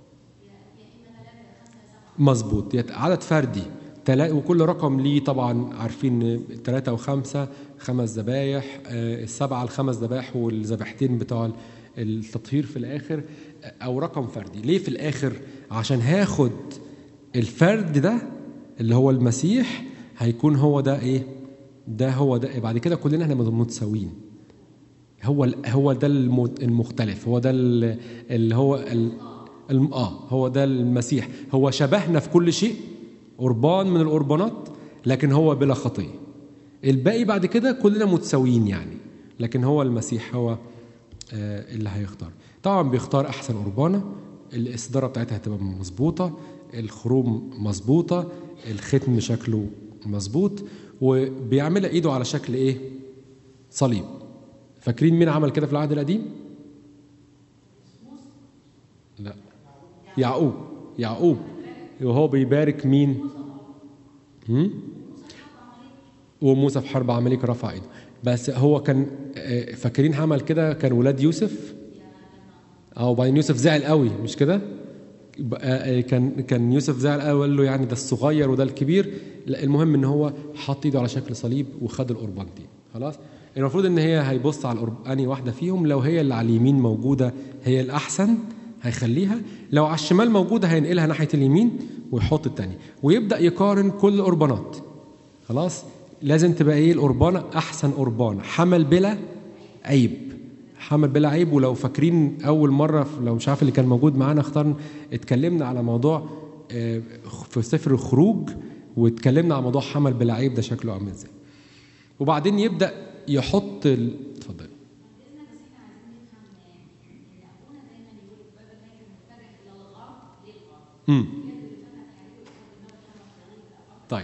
مظبوط يت- عدد فردي تلا- وكل رقم ليه طبعا عارفين ثلاثة وخمسة خمس ذبايح آه، السبعة الخمس ذبائح والذبيحتين بتوع ال- التطهير في الآخر آه، أو رقم فردي ليه في الآخر عشان هاخد الفرد ده اللي هو المسيح هيكون هو ده إيه ده هو ده بعد كده كلنا احنا متساويين هو ال- هو ده الم- المختلف هو ده ال- اللي هو ال- الم- اه هو ده المسيح هو شبهنا في كل شيء قربان من القربانات لكن هو بلا خطيه الباقي بعد كده كلنا متساويين يعني لكن هو المسيح هو آه، اللي هيختار طبعا بيختار احسن قربانه الاصداره بتاعتها هتبقى مظبوطه الخروم مظبوطه الختم شكله مظبوط وبيعملها ايده على شكل ايه صليب فاكرين مين عمل كده في العهد القديم لا يعقوب يعقوب وهو بيبارك مين هم؟ وموسى في حرب عماليق رفع ايده بس هو كان آه، فاكرين عمل كده كان ولاد يوسف اه وبعدين يوسف زعل قوي مش كده ب- آه، آه، كان كان يوسف زعل قوي وقال له يعني ده الصغير وده الكبير لا المهم ان هو حط ايده على شكل صليب وخد القربانتين خلاص المفروض ان هي هيبص على القرب انهي واحده فيهم لو هي اللي على اليمين موجوده هي الاحسن هيخليها لو على الشمال موجوده هينقلها ناحيه اليمين ويحط التانية ويبدا يقارن كل القربانات خلاص لازم تبقى ايه القربانه احسن قربانه حمل بلا عيب حمل بلا عيب ولو فاكرين اول مره لو مش عارف اللي كان موجود معانا اختار اتكلمنا على موضوع آه، في سفر الخروج واتكلمنا على موضوع حمل بلا عيب ده شكله عامل ازاي وبعدين يبدا يحط ال... اتفضل امم طيب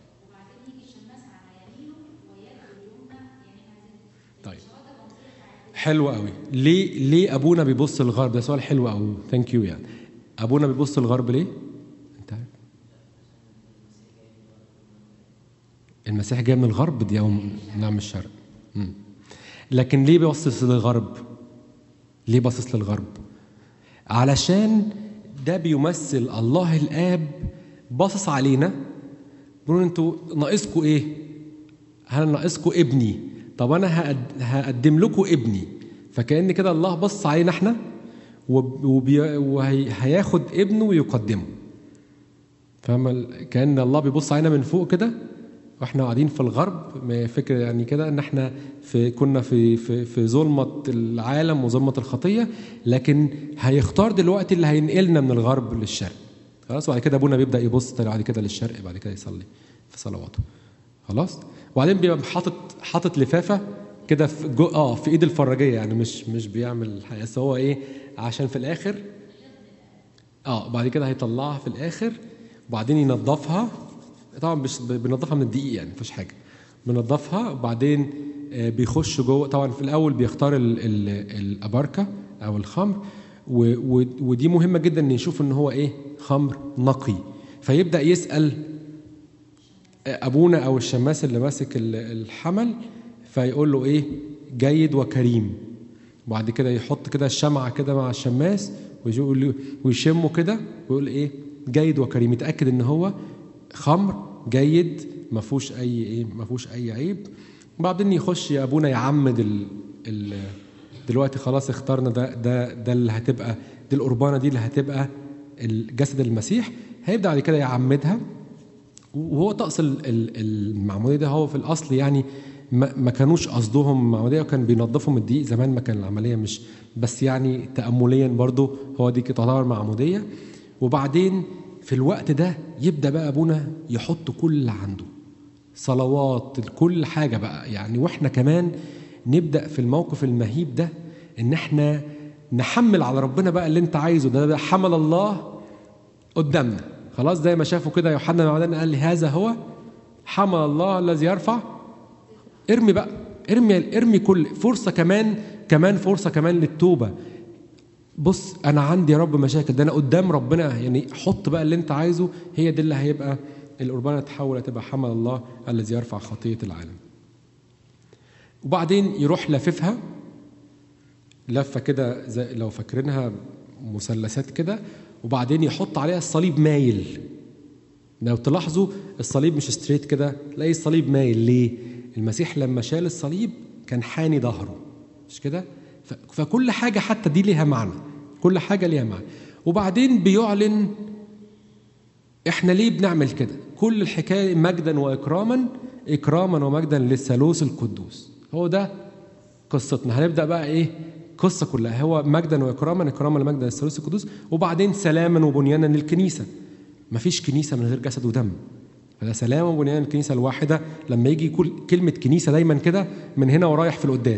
طيب حلو قوي ليه ليه ابونا بيبص للغرب ده سؤال حلو قوي ثانك يو يعني ابونا بيبص للغرب ليه انت عارف المسيح جاي من الغرب دي يوم نعم الشرق مم. لكن ليه بيبصص للغرب ليه باصص للغرب علشان ده بيمثل الله الاب باصص علينا بيقول انتوا ناقصكم ايه هل ناقصكم ابني طب انا هقد- هقدم لكم ابني فكأن كده الله بص علينا احنا وب- وبي- وهياخد ابنه ويقدمه فاهم ال- كأن الله بيبص علينا من فوق كده واحنا قاعدين في الغرب ما فكرة يعني كده ان احنا في كنا في في في ظلمة العالم وظلمة الخطية لكن هيختار دلوقتي اللي هينقلنا من الغرب للشرق خلاص وبعد كده ابونا بيبدا يبص تاني بعد كده للشرق بعد كده يصلي في صلواته خلاص وبعدين بيبقى حاطط حاطط لفافه كده في جو اه في ايد الفراجيه يعني مش مش بيعمل حاجه بس هو ايه عشان في الاخر اه بعد كده هيطلعها في الاخر وبعدين ينظفها طبعا مش بنضفها من الدقيق يعني مفيش حاجه بنضفها وبعدين آه، بيخش جوه طبعا في الاول بيختار ال ال الاباركه او الخمر و و ودي مهمه جدا ان يشوف ان هو ايه خمر نقي فيبدا يسال ابونا او الشماس اللي ماسك ال- الحمل فيقول له ايه جيد وكريم وبعد كده يحط كده الشمعة كده مع الشماس ويقول له- ويشمه كده ويقول ايه جيد وكريم يتاكد ان هو خمر جيد ما فيهوش اي ايه ما فيهوش اي عيب وبعدين يخش يا ابونا يعمد ال ال دلوقتي خلاص اخترنا ده ده ده اللي هتبقى دي القربانه دي اللي هتبقى الجسد المسيح هيبدا بعد كده يعمدها وهو طقس ال- ال- المعموديه ده هو في الاصل يعني ما ما كانوش قصدهم معموديه وكان بينظفوا الدقيق زمان ما كان العمليه مش بس يعني تامليا برضو هو دي تعتبر معموديه وبعدين في الوقت ده يبدا بقى ابونا يحط كل اللي عنده صلوات كل حاجه بقى يعني واحنا كمان نبدا في الموقف المهيب ده ان احنا نحمل على ربنا بقى اللي انت عايزه ده, ده حمل الله قدامنا خلاص زي ما شافوا كده يوحنا المعمدان قال لي هذا هو حمل الله الذي يرفع ارمي بقى ارمي ارمي كل فرصه كمان كمان فرصه كمان للتوبه بص انا عندي يا رب مشاكل ده انا قدام ربنا يعني حط بقى اللي انت عايزه هي دي اللي هيبقى القربانه تحول تبقى حمل الله الذي يرفع خطيه العالم وبعدين يروح لففها لفه كده زي لو فاكرينها مثلثات كده وبعدين يحط عليها الصليب مايل لو تلاحظوا الصليب مش ستريت كده تلاقي الصليب مايل ليه المسيح لما شال الصليب كان حاني ظهره مش كده ف- فكل حاجه حتى دي ليها معنى كل حاجه ليها معنى وبعدين بيعلن احنا ليه بنعمل كده كل الحكايه مجدا واكراما اكراما ومجدا للثالوث القدوس هو ده قصتنا هنبدا بقى ايه قصه كلها هو مجدا واكراما اكراما لمجدا للثالوث القدوس وبعدين سلاما وبنيانا للكنيسه مفيش كنيسه من غير جسد ودم فده سلام وبنيان الكنيسه الواحده لما يجي كل كلمه كنيسه دايما كده من هنا ورايح في القداس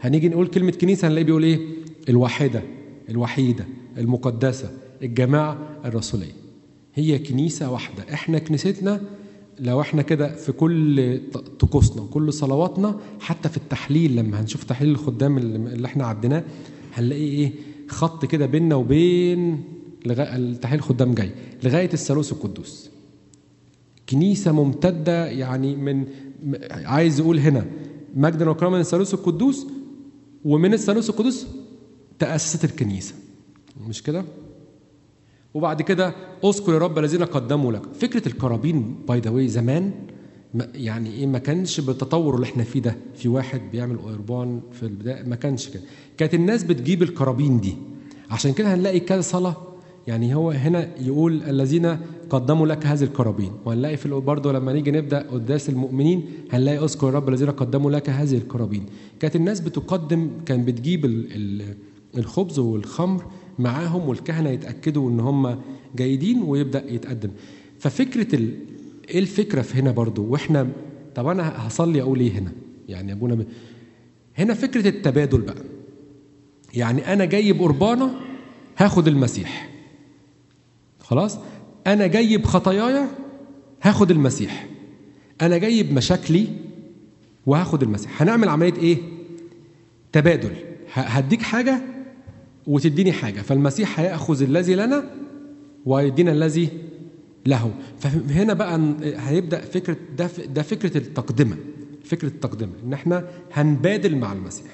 هنيجي نقول كلمه كنيسه هنلاقيه بيقول ايه الواحده الوحيده المقدسه الجماعه الرسوليه هي كنيسه واحده احنا كنيستنا لو احنا كده في كل طقوسنا وكل صلواتنا حتى في التحليل لما هنشوف تحليل الخدام اللي احنا عديناه هنلاقي ايه خط كده بيننا وبين لغايه التحليل الخدام جاي لغايه الثالوث القدوس كنيسه ممتده يعني من عايز يقول هنا مجدا وكرامه من الثالوث القدوس ومن الثالوث القدوس تاسست الكنيسه مش كده؟ وبعد كده اذكر يا رب الذين قدموا لك فكره الكرابين باي ذا واي زمان يعني ايه ما كانش بالتطور اللي احنا فيه ده في واحد بيعمل قربان في البدايه ما كانش كده كانت الناس بتجيب الكرابين دي عشان كده هنلاقي كذا صلاه يعني هو هنا يقول الذين قدموا لك هذه الكرابين وهنلاقي في برضه لما نيجي نبدا قداس المؤمنين هنلاقي اذكر الرب الذين قدموا لك هذه الكرابين كانت الناس بتقدم كان بتجيب الخبز والخمر معاهم والكهنه يتاكدوا ان هم جيدين ويبدا يتقدم ففكره ال... ايه الفكره في هنا برضو واحنا طب انا هصلي اقول ايه هنا يعني ابونا ب... هنا فكره التبادل بقى يعني انا جاي بقربانه هاخد المسيح خلاص انا جاي بخطاياي هاخد المسيح انا جاي بمشاكلي وهاخد المسيح هنعمل عمليه ايه تبادل هديك حاجه وتديني حاجة فالمسيح هيأخذ الذي لنا ويدينا الذي له فهنا بقى هيبدأ فكرة ده, ده فكرة التقدمة فكرة التقدمة إن إحنا هنبادل مع المسيح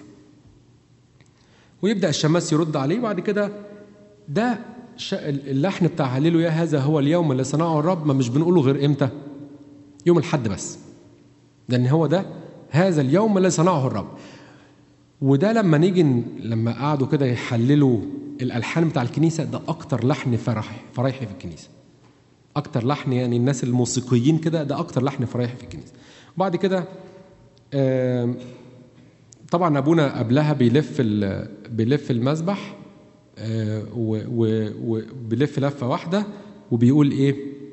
ويبدأ الشماس يرد عليه وبعد كده ده اللحن بتاع هللو يا هذا هو اليوم اللي صنعه الرب ما مش بنقوله غير إمتى يوم الحد بس لأن هو ده هذا اليوم اللي صنعه الرب وده لما نيجي لما قعدوا كده يحللوا الالحان بتاع الكنيسه ده اكتر لحن فرح فرايحي في الكنيسه اكتر لحن يعني الناس الموسيقيين كده ده اكتر لحن فرايحي في الكنيسه وبعد كده طبعا ابونا قبلها بيلف بيلف المذبح وبيلف لفه واحده وبيقول ايه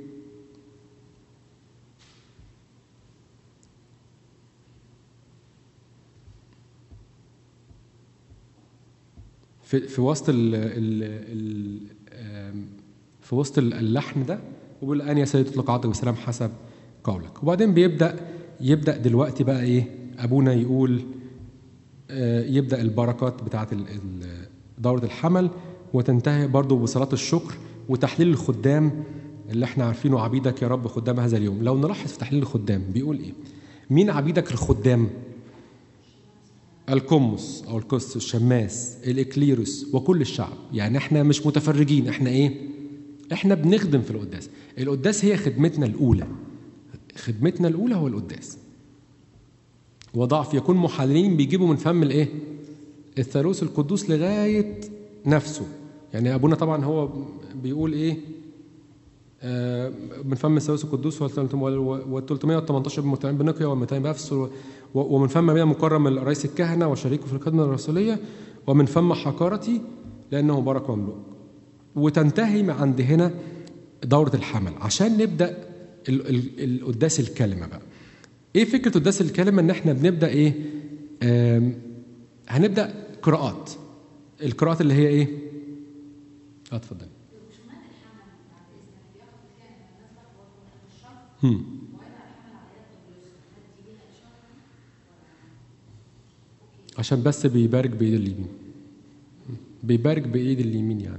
في في وسط ال ال ال في وسط اللحن ده وبيقول الان يا سيدي اطلق عطك بسلام حسب قولك وبعدين بيبدا يبدا دلوقتي بقى ايه ابونا يقول يبدا البركات بتاعه دوره الحمل وتنتهي برضه بصلاه الشكر وتحليل الخدام اللي احنا عارفينه عبيدك يا رب خدام هذا اليوم لو نلاحظ في تحليل الخدام بيقول ايه مين عبيدك الخدام الكمس او القس الشماس الاكليروس وكل الشعب يعني احنا مش متفرجين احنا ايه احنا بنخدم في القداس القداس هي خدمتنا الاولى خدمتنا الاولى هو القداس وضعف يكون محللين بيجيبوا من فم الايه الثالوث القدوس لغايه نفسه يعني ابونا طبعا هو بيقول ايه آه من فم الثالوث القدوس وال 318 بمتعين بنقيا وال 200 بافس ومن فم بها مكرم رئيس الكهنه وشريكه في الخدمه الرسوليه ومن فم حقارتي لانه مبارك مملوك وتنتهي عند هنا دوره الحمل عشان نبدا القداس الكلمه بقى ايه فكره قداس الكلمه ان احنا بنبدا ايه هنبدا قراءات القراءات اللي هي ايه اه اتفضل هم. عشان بس بيبارك بايد اليمين بيبارك بايد اليمين يعني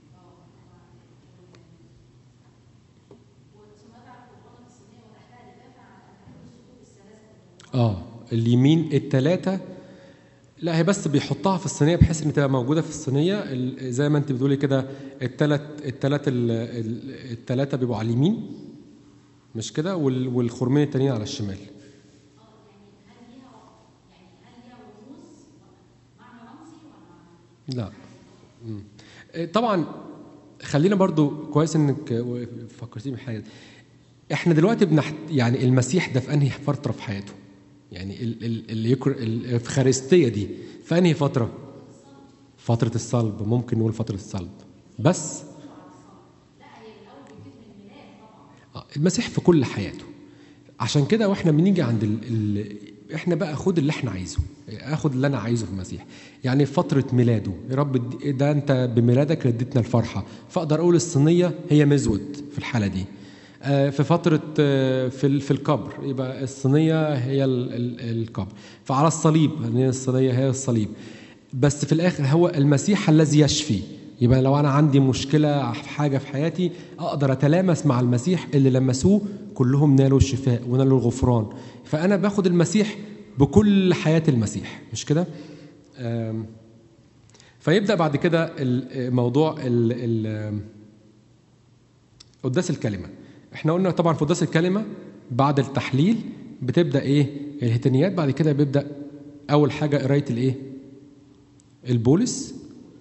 اه اليمين الثلاثه لا هي بس بيحطها في الصينيه بحيث ان تبقى موجوده في الصينيه زي ما انت بتقولي كده الثلاث الثلاث الثلاثه بيبقوا على اليمين مش كده والخرمين التانيين على الشمال لا مم. طبعا خلينا برضو كويس انك فكرتيني بحاجه احنا دلوقتي بنحت يعني المسيح ده في انهي فتره في حياته يعني الافخارستيه دي في انهي فتره فتره الصلب ممكن نقول فتره الصلب بس المسيح في كل حياته عشان كده واحنا بنيجي عند ال ال احنا بقى خد اللي احنا عايزه اخد اللي انا عايزه في المسيح يعني في فتره ميلاده يا رب ده انت بميلادك اديتنا الفرحه فاقدر اقول الصينيه هي مزود في الحاله دي في فترة في في القبر يبقى الصينية هي القبر فعلى الصليب الصينية هي الصليب بس في الآخر هو المسيح الذي يشفي يبقى لو أنا عندي مشكلة في حاجة في حياتي أقدر أتلامس مع المسيح اللي لمسوه كلهم نالوا الشفاء ونالوا الغفران فأنا باخد المسيح بكل حياة المسيح مش كده؟ فيبدأ بعد كده الموضوع قداس الكلمة احنا قلنا طبعا في قداس الكلمة بعد التحليل بتبدأ ايه؟ الهتنيات بعد كده بيبدأ أول حاجة قراية الايه؟ البولس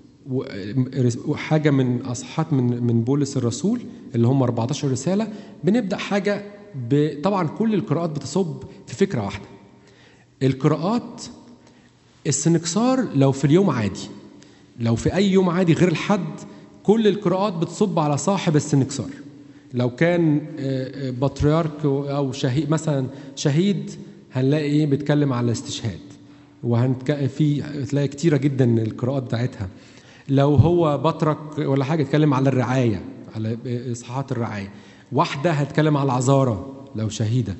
وحاجه من اصحاحات من من بولس الرسول اللي هم 14 رساله بنبدا حاجه طبعا كل القراءات بتصب في فكره واحده القراءات السنكسار لو في اليوم عادي لو في اي يوم عادي غير الحد كل القراءات بتصب على صاحب السنكسار لو كان بطريرك او شهيد مثلا شهيد هنلاقي ايه بيتكلم على الاستشهاد وهنتك... في تلاقي كتيره جدا القراءات بتاعتها لو هو بطرك ولا حاجه يتكلم على الرعايه على اصحاحات الرعايه واحده هتكلم على العذاره لو شهيده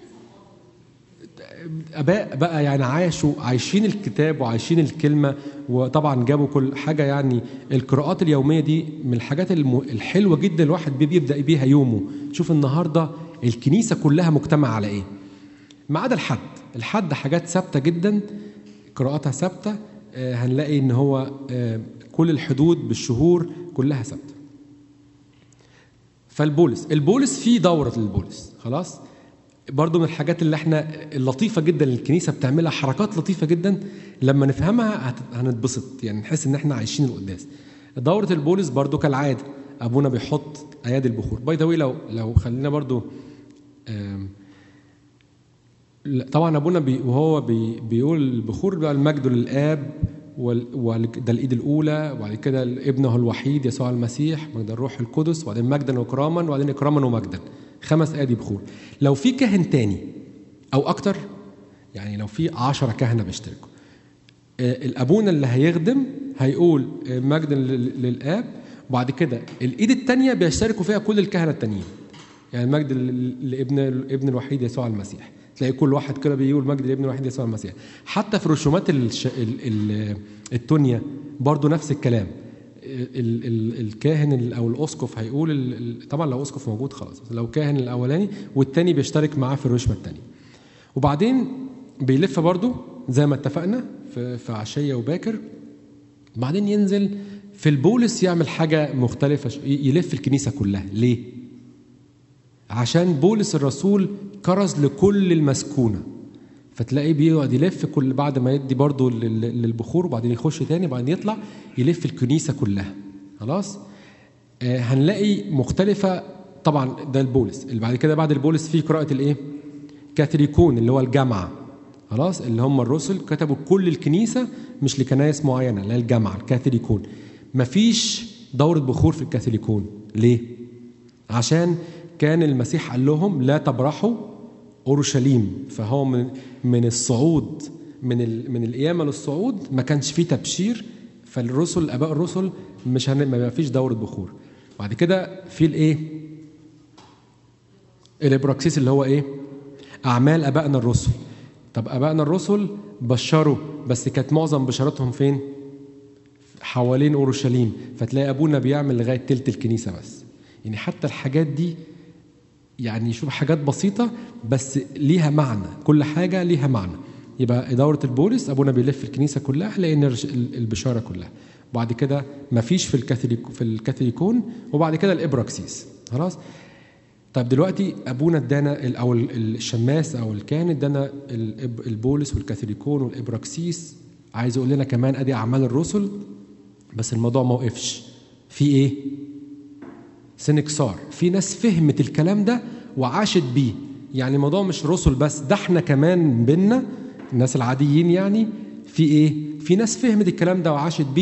اباء بقى يعني عاشوا عايشين الكتاب وعايشين الكلمه وطبعا جابوا كل حاجه يعني القراءات اليوميه دي من الحاجات الحلوه جدا الواحد بيبدا بيها يومه شوف النهارده الكنيسه كلها مجتمع على ايه ما عدا الحد الحد حاجات ثابته جدا قراءاتها ثابته هنلاقي ان هو كل الحدود بالشهور كلها ثابته فالبولس البولس فيه دوره البولس خلاص برضو من الحاجات اللي احنا اللطيفه جدا اللي الكنيسه بتعملها حركات لطيفه جدا لما نفهمها هنتبسط يعني نحس ان احنا عايشين القداس دوره البولس برضو كالعاده ابونا بيحط ايادي البخور باي ذا لو لو خلينا برضو طبعا ابونا بي وهو بي بيقول البخور بقى المجد للاب وده الايد الاولى وبعد كده ابنه الوحيد يسوع المسيح مجد الروح القدس وبعدين مجدا واكراما وبعدين اكراما ومجدا خمس ايادي بخور لو في كاهن تاني او اكتر يعني لو في عشرة كهنه بيشتركوا الابونا اللي هيخدم هيقول مجدا للاب وبعد كده الايد الثانيه بيشتركوا فيها كل الكهنه التانيين يعني مجد لابن ابن الوحيد يسوع المسيح تلاقي كل واحد كده بيقول مجد لابن الوحيد يسوع المسيح حتى في رسومات الش... ال... ال... التونيا برضو نفس الكلام ال... ال... الكاهن او الاسقف هيقول ال... طبعا لو اسقف موجود خلاص لو كاهن الاولاني والتاني بيشترك معاه في الرشمه الثانيه وبعدين بيلف برضو زي ما اتفقنا في, في عشيه وباكر بعدين ينزل في البولس يعمل حاجه مختلفه يلف الكنيسه كلها ليه عشان بولس الرسول كرز لكل المسكونه فتلاقيه بيقعد يلف كل بعد ما يدي برضه للبخور وبعدين يخش تاني وبعدين يطلع يلف الكنيسه كلها خلاص آه هنلاقي مختلفه طبعا ده البولس اللي بعد كده بعد البولس في قراءه الايه كاثوليكون اللي هو الجامعه خلاص اللي هم الرسل كتبوا كل الكنيسه مش لكنايس معينه لا الجامعه الكاثوليكون مفيش دوره بخور في الكاثوليكون ليه عشان كان المسيح قال لهم لا تبرحوا اورشليم فهو من من الصعود من من القيامه للصعود ما كانش فيه تبشير فالرسل اباء الرسل مش هن... ما فيش دوره بخور بعد كده في الايه الابراكسيس اللي هو ايه اعمال ابائنا الرسل طب ابائنا الرسل بشروا بس كانت معظم بشارتهم فين حوالين اورشليم فتلاقي ابونا بيعمل لغايه تلت الكنيسه بس يعني حتى الحاجات دي يعني شوف حاجات بسيطة بس ليها معنى كل حاجة ليها معنى يبقى دورة البولس أبونا بيلف الكنيسة كلها لأن البشارة كلها وبعد كده مفيش في الكاثوليك في الكاثوليكون وبعد كده الإبراكسيس خلاص طب دلوقتي أبونا ادانا أو الشماس أو الكاهن ادانا البولس والكاثوليكون والإبراكسيس عايز يقول لنا كمان أدي أعمال الرسل بس الموضوع ما وقفش في إيه؟ سنكسار في ناس فهمت الكلام ده وعاشت بيه يعني الموضوع مش رسل بس ده احنا كمان بينا الناس العاديين يعني في ايه في ناس فهمت الكلام ده وعاشت بيه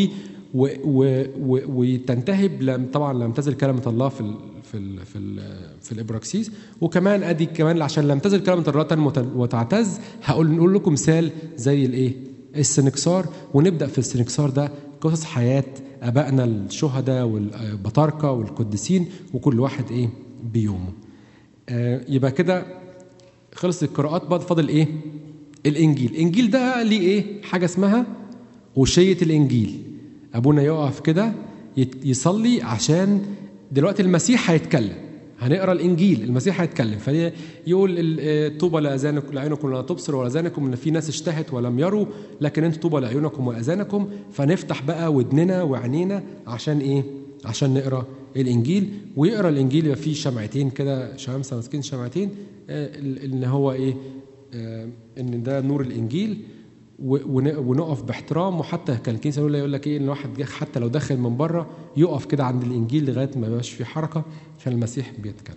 و و و وتنتهي بلم طبعا لم تزل كلمه الله في ال في ال في ال في الابراكسيس وكمان ادي كمان عشان لم تزل كلمه الله تنمو وتعتز هقول نقول لكم مثال زي الايه؟ السنكسار ونبدا في السنكسار ده قصص حياه ابائنا الشهداء والبطاركه والقديسين وكل واحد ايه بيومه. آه يبقى كده خلص القراءات بقى فاضل ايه؟ الانجيل، الانجيل ده ليه ايه؟ حاجه اسمها وشيه الانجيل. ابونا يقف كده يصلي عشان دلوقتي المسيح هيتكلم هنقرا الانجيل المسيح هيتكلم فيقول طوبى لاذانكم لعيونكم لا تبصر ولاذانكم ان في ناس اشتهت ولم يروا لكن انتم طوبى لعيونكم واذانكم فنفتح بقى ودننا وعينينا عشان ايه؟ عشان نقرا الانجيل ويقرا الانجيل يبقى فيه شمعتين كده شمامسه ماسكين شمعتين ان هو ايه؟ ان ده نور الانجيل ونقف باحترام وحتى كان الكنيسه الاولى يقول لك ايه ان الواحد حتى لو داخل من بره يقف كده عند الانجيل لغايه ما يبقاش في حركه عشان المسيح بيتكلم.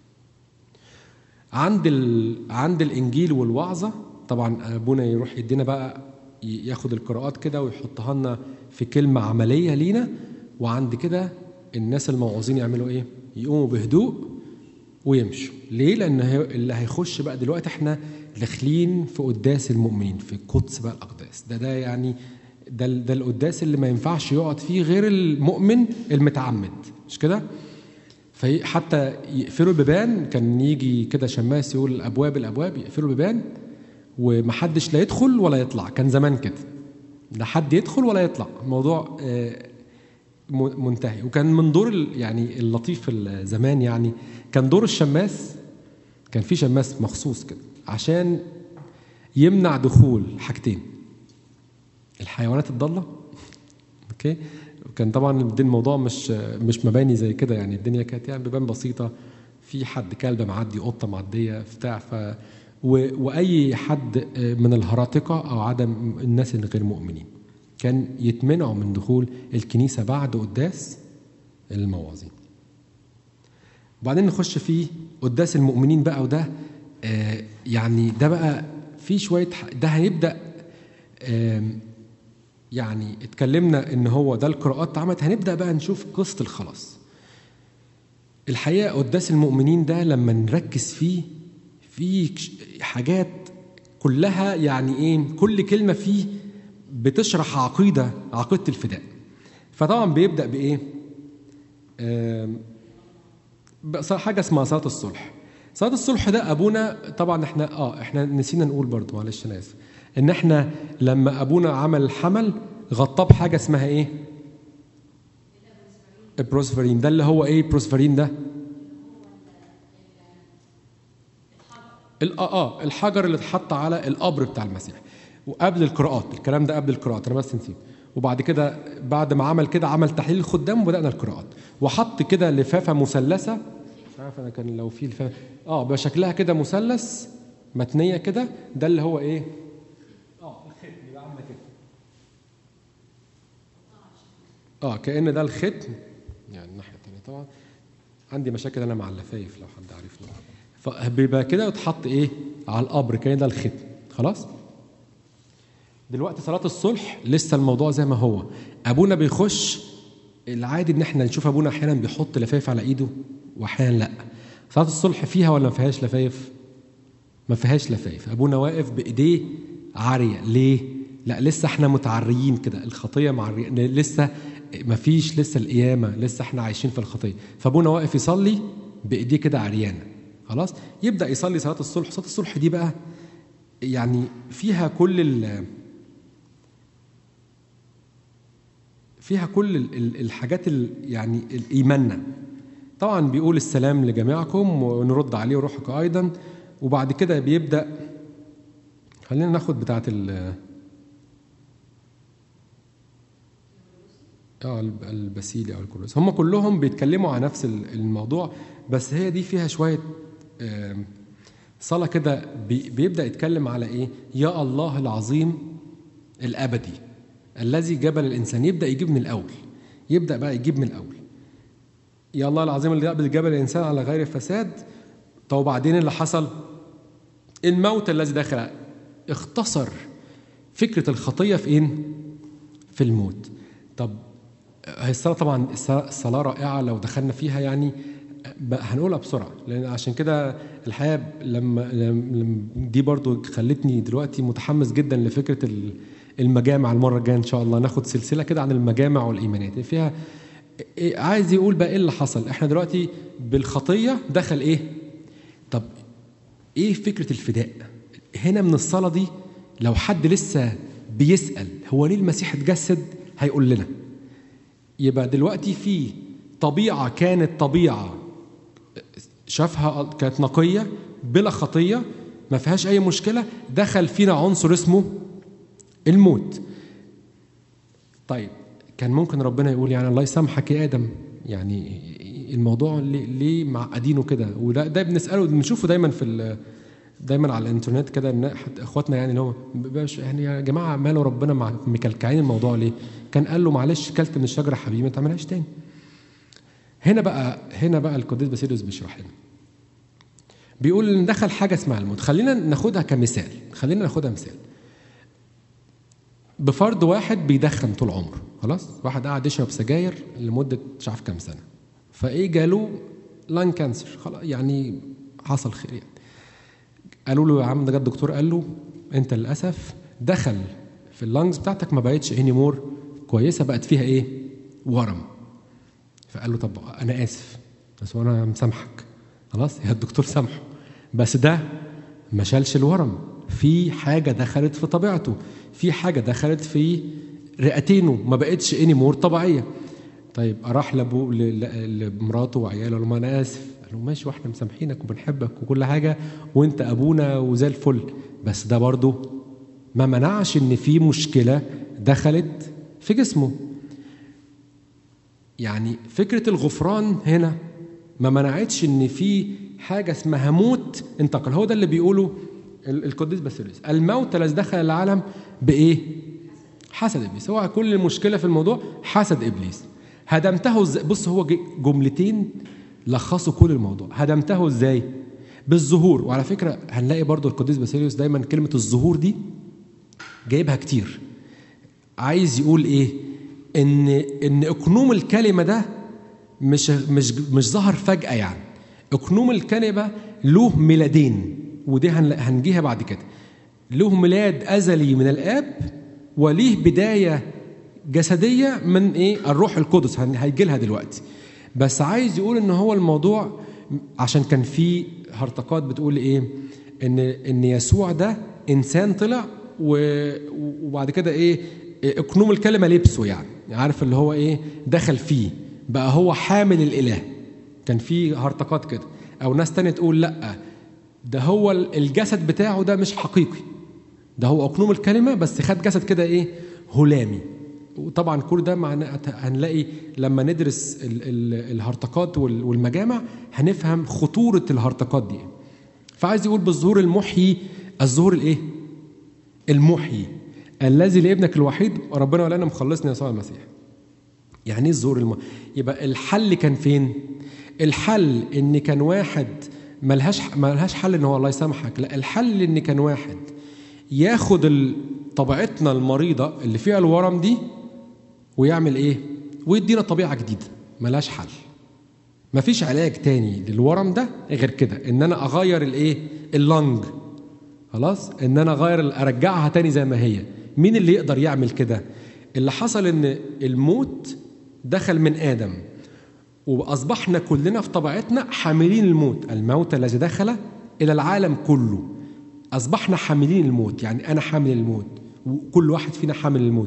عند ال... عند الانجيل والوعظه طبعا ابونا يروح يدينا بقى ياخد القراءات كده ويحطها لنا في كلمه عمليه لينا وعند كده الناس الموعوظين يعملوا ايه؟ يقوموا بهدوء ويمشوا ليه لان اللي هيخش بقى دلوقتي احنا داخلين في قداس المؤمنين في قدس بقى الاقداس ده ده يعني ده ده القداس اللي ما ينفعش يقعد فيه غير المؤمن المتعمد مش كده فحتى يقفلوا البيبان كان يجي كده شماس يقول الابواب الابواب يقفلوا البيبان ومحدش لا يدخل ولا يطلع كان زمان كده لا حد يدخل ولا يطلع الموضوع منتهي وكان من دور يعني اللطيف زمان يعني كان دور الشماس كان في شماس مخصوص كده عشان يمنع دخول حاجتين الحيوانات الضالة اوكي كان طبعا الموضوع مش مش مباني زي كده يعني الدنيا كانت يعني بيبان بسيطه في حد كلب معدي قطه معديه بتاع ف و... واي حد من الهراطقه او عدم الناس الغير مؤمنين كان يتمنعوا من دخول الكنيسه بعد قداس المواعظين وبعدين نخش في قداس المؤمنين بقى وده آه يعني ده بقى في شويه ده هيبدا آه يعني اتكلمنا ان هو ده القراءات اتعملت هنبدا بقى نشوف قصه الخلاص الحقيقه قداس المؤمنين ده لما نركز فيه في حاجات كلها يعني ايه كل كلمه فيه بتشرح عقيده عقيده الفداء فطبعا بيبدا بايه آه حاجه اسمها صلاه الصلح صلاه الصلح ده ابونا طبعا احنا اه احنا نسينا نقول برضه معلش انا اسف ان احنا لما ابونا عمل الحمل غطاه بحاجه اسمها ايه البروسفرين ده اللي هو ايه البروسفرين ده اه اه الحجر اللي اتحط على القبر بتاع المسيح وقبل القراءات الكلام ده قبل القراءات انا بس نسيت وبعد كده بعد ما عمل كده عمل تحليل الخدام وبدانا القراءات وحط كده لفافه مثلثه مش عارف انا كان لو في لفافه اه بقى شكلها كده مثلث متنيه كده ده اللي هو ايه اه الختم يبقى عامله كده اه كان ده الختم يعني الناحيه الثانيه طبعا عندي مشاكل انا مع اللفايف لو حد عارفني فبيبقى كده يتحط ايه على القبر كان ده الختم خلاص دلوقتي صلاة الصلح لسه الموضوع زي ما هو أبونا بيخش العادي إن إحنا نشوف أبونا أحيانا بيحط لفايف على إيده وأحيانا لأ صلاة الصلح فيها ولا ما فيهاش لفايف؟ ما فيهاش لفايف أبونا واقف بإيديه عارية ليه؟ لا لسه احنا متعريين كده الخطية معرية لسه ما فيش لسه القيامة لسه احنا عايشين في الخطية فأبونا واقف يصلي بإيديه كده عريانة خلاص يبدأ يصلي صلاة الصلح صلاة الصلح دي بقى يعني فيها كل ال فيها كل الحاجات يعني ايماننا طبعا بيقول السلام لجميعكم ونرد عليه وروحك ايضا وبعد كده بيبدا خلينا ناخد بتاعه ال اه البسيلي او الكروس هم كلهم بيتكلموا عن نفس الموضوع بس هي دي فيها شويه صلاه كده بيبدا يتكلم على ايه يا الله العظيم الابدي الذي جبل الانسان يبدا يجيب من الاول يبدا بقى يجيب من الاول يا الله العظيم اللي قبل جبل الانسان على غير فساد طب وبعدين اللي حصل الموت الذي دخل اختصر فكره الخطيه في ايه في الموت طب هي الصلاة طبعا الصلاة الصلاة رائعة لو دخلنا فيها يعني ب- هنقولها بسرعة لأن عشان كده الحقيقة لما لما- دي برضو خلتني دلوقتي متحمس جدا لفكرة ال- المجامع المرة الجاية إن شاء الله ناخد سلسلة كده عن المجامع والإيمانات فيها إيه- عايز يقول بقى إيه اللي حصل إحنا دلوقتي بالخطية دخل إيه طب ايه فكره الفداء هنا من الصلاه دي لو حد لسه بيسال هو ليه المسيح اتجسد هيقول لنا يبقى دلوقتي في طبيعه كانت طبيعه شافها كانت نقيه بلا خطيه ما فيهاش اي مشكله دخل فينا عنصر اسمه الموت طيب كان ممكن ربنا يقول يعني الله يسامحك يا ادم يعني الموضوع ليه ليه معقدينه كده وده ده بنساله بنشوفه دايما في ال- دايما على الانترنت كده إن حتى اخواتنا يعني اللي هو بيبقاش- يعني يا جماعه ماله ربنا مع مكلكعين الموضوع ليه؟ كان قال له معلش كلت من الشجره يا حبيبي ما تعملهاش تاني. هنا بقى هنا بقى القديس باسيليوس بيشرح لنا. بيقول ان دخل حاجه اسمها الموت، خلينا ناخدها كمثال، خلينا ناخدها مثال. بفرض واحد بيدخن طول عمره خلاص واحد قاعد يشرب سجاير لمده مش عارف كام سنه فايه جاله لان كانسر خلاص يعني حصل خير يعني قالوا له يا عم ده جه الدكتور قال له انت للاسف دخل في اللانجز بتاعتك ما بقتش اني مور كويسه بقت فيها ايه ورم فقال له طب انا اسف بس وانا مسامحك خلاص يا الدكتور سامحه بس ده ما شالش الورم في حاجه دخلت في طبيعته في حاجه دخلت في رئتينه ما بقتش اني مور طبيعيه طيب راح لابوه ل- ل- لمراته وعياله قال له ما انا اسف قال له ماشي واحنا مسامحينك وبنحبك وكل حاجه وانت ابونا وزي الفل بس ده برضه ما منعش ان في مشكله دخلت في جسمه يعني فكره الغفران هنا ما منعتش ان في حاجه اسمها موت انتقل هو ده اللي بيقوله ال- القديس باسيليوس الموت الذي دخل العالم بايه حسد ابليس هو كل المشكله في الموضوع حسد ابليس هدمته ازاي بص هو ج- جملتين لخصوا كل الموضوع هدمته ازاي بالظهور وعلى فكره هنلاقي برضو القديس باسيليوس دايما كلمه الظهور دي جايبها كتير عايز يقول ايه ان ان اقنوم الكلمه ده مش مش مش ظهر فجاه يعني اقنوم الكلمه له ميلادين ودي هن- هنجيها بعد كده له ميلاد ازلي من الاب وليه بدايه جسديه من ايه الروح القدس هن- هيجي لها دلوقتي بس عايز يقول ان هو الموضوع عشان كان في هرطقات بتقول ايه ان ان يسوع ده انسان طلع و- وبعد كده ايه اقنوم الكلمه لبسه يعني عارف اللي هو ايه دخل فيه بقى هو حامل الاله كان في هرطقات كده او ناس تانية تقول لا ده هو الجسد بتاعه ده مش حقيقي ده هو اقنوم الكلمه بس خد جسد كده ايه هلامي وطبعا كل ده معناه هنلاقي لما ندرس ال- ال- الهرطقات وال- والمجامع هنفهم خطوره الهرطقات دي فعايز يقول بالظهور المحيي الظهور الايه المحيي الذي لابنك الوحيد ربنا ولانا مخلصنا يسوع المسيح يعني ايه الظهور الم... يبقى الحل كان فين الحل ان كان واحد ملهاش ملهاش حل ان هو الله يسامحك لا الحل ان كان واحد ياخد ال- طبيعتنا المريضه اللي فيها الورم دي ويعمل ايه ويدينا طبيعه جديده ملهاش حل مفيش علاج تاني للورم ده غير كده ان انا اغير الايه اللنج خلاص ان انا اغير ارجعها تاني زي ما هي مين اللي يقدر يعمل كده اللي حصل ان الموت دخل من ادم واصبحنا كلنا في طبيعتنا حاملين الموت الموت الذي دخل الى العالم كله اصبحنا حاملين الموت يعني انا حامل الموت وكل واحد فينا حامل الموت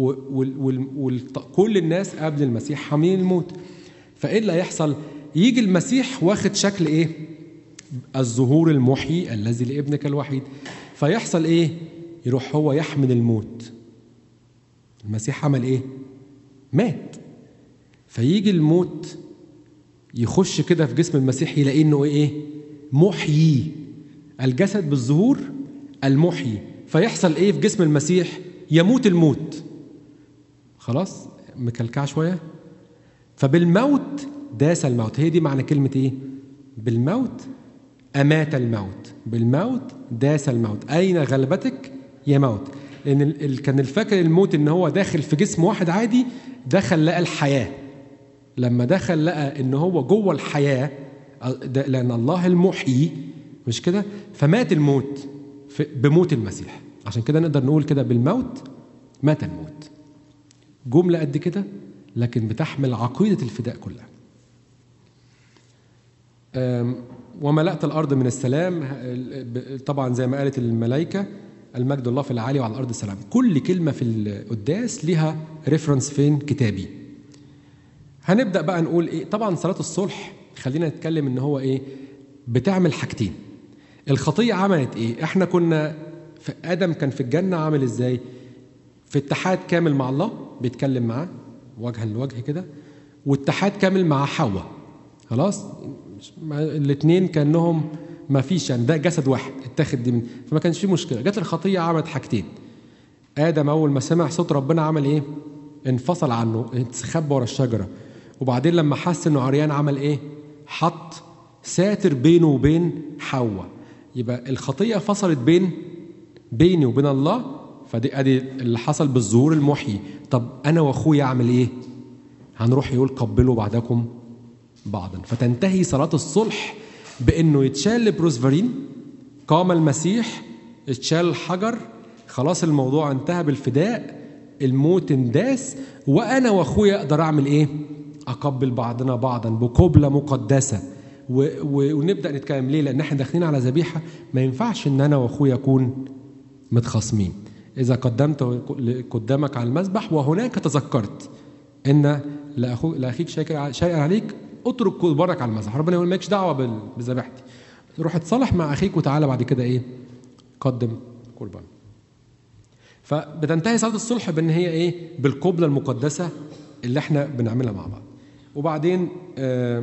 وكل الناس قبل المسيح حاملين الموت فايه اللي هيحصل يجي المسيح واخد شكل ايه الظهور المحيي الذي لابنك الوحيد فيحصل ايه يروح هو يحمل الموت المسيح عمل ايه مات فيجي الموت يخش كده في جسم المسيح يلاقيه انه ايه محيي الجسد بالظهور المحيي فيحصل ايه في جسم المسيح يموت الموت خلاص مكلكعه شويه فبالموت داس الموت هي دي معنى كلمه ايه بالموت امات الموت بالموت داس الموت اين غلبتك يا موت لان ال- ال- كان الفاكر الموت ان هو داخل في جسم واحد عادي دخل لقى الحياه لما دخل لقى ان هو جوه الحياه ده- لان الله المحيي مش كده فمات الموت في- بموت المسيح عشان كده نقدر نقول كده بالموت مات الموت جمله قد كده لكن بتحمل عقيده الفداء كلها أم، وملأت الأرض من السلام ه- ب- طبعا زي ما قالت الملائكة المجد الله في العالي وعلى الأرض السلام كل كلمة في القداس ليها ريفرنس فين كتابي هنبدأ بقى نقول إيه طبعا صلاة الصلح خلينا نتكلم إن هو إيه بتعمل حاجتين الخطية عملت إيه إحنا كنا في آدم كان في الجنة عامل إزاي في اتحاد كامل مع الله بيتكلم معاه وجها لوجه كده واتحاد كامل مع حواء خلاص الاثنين كانهم ما فيش يعني ده جسد واحد اتاخد دي من فما كانش فيه مشكله جت الخطيه عملت حاجتين ادم اول ما سمع صوت ربنا عمل ايه انفصل عنه استخبى ورا الشجره وبعدين لما حس انه عريان عمل ايه حط ساتر بينه وبين حواء يبقى الخطيه فصلت بين بيني وبين الله فدي ادي اللي حصل بالظهور المحيي طب انا واخويا اعمل ايه هنروح يقول قبلوا بعدكم بعضا فتنتهي صلاة الصلح بأنه يتشال بروسفرين قام المسيح اتشال الحجر خلاص الموضوع انتهى بالفداء الموت انداس وأنا وأخويا أقدر أعمل إيه؟ أقبل بعضنا بعضا بقبلة مقدسة و... و... ونبدأ نتكلم ليه؟ لأن احنا داخلين على ذبيحة ما ينفعش إن أنا وأخويا أكون متخاصمين إذا قدمت قدامك على المذبح وهناك تذكرت إن لأخو... لأخيك شيئا شيئا عليك اترك قربانك على المذبح ربنا يقول مالكش دعوه بال- بذبيحتي روح اتصالح مع اخيك وتعالى بعد كده ايه قدم قربان فبتنتهي صلاه الصلح بان هي ايه بالقبله المقدسه اللي احنا بنعملها مع بعض وبعدين آه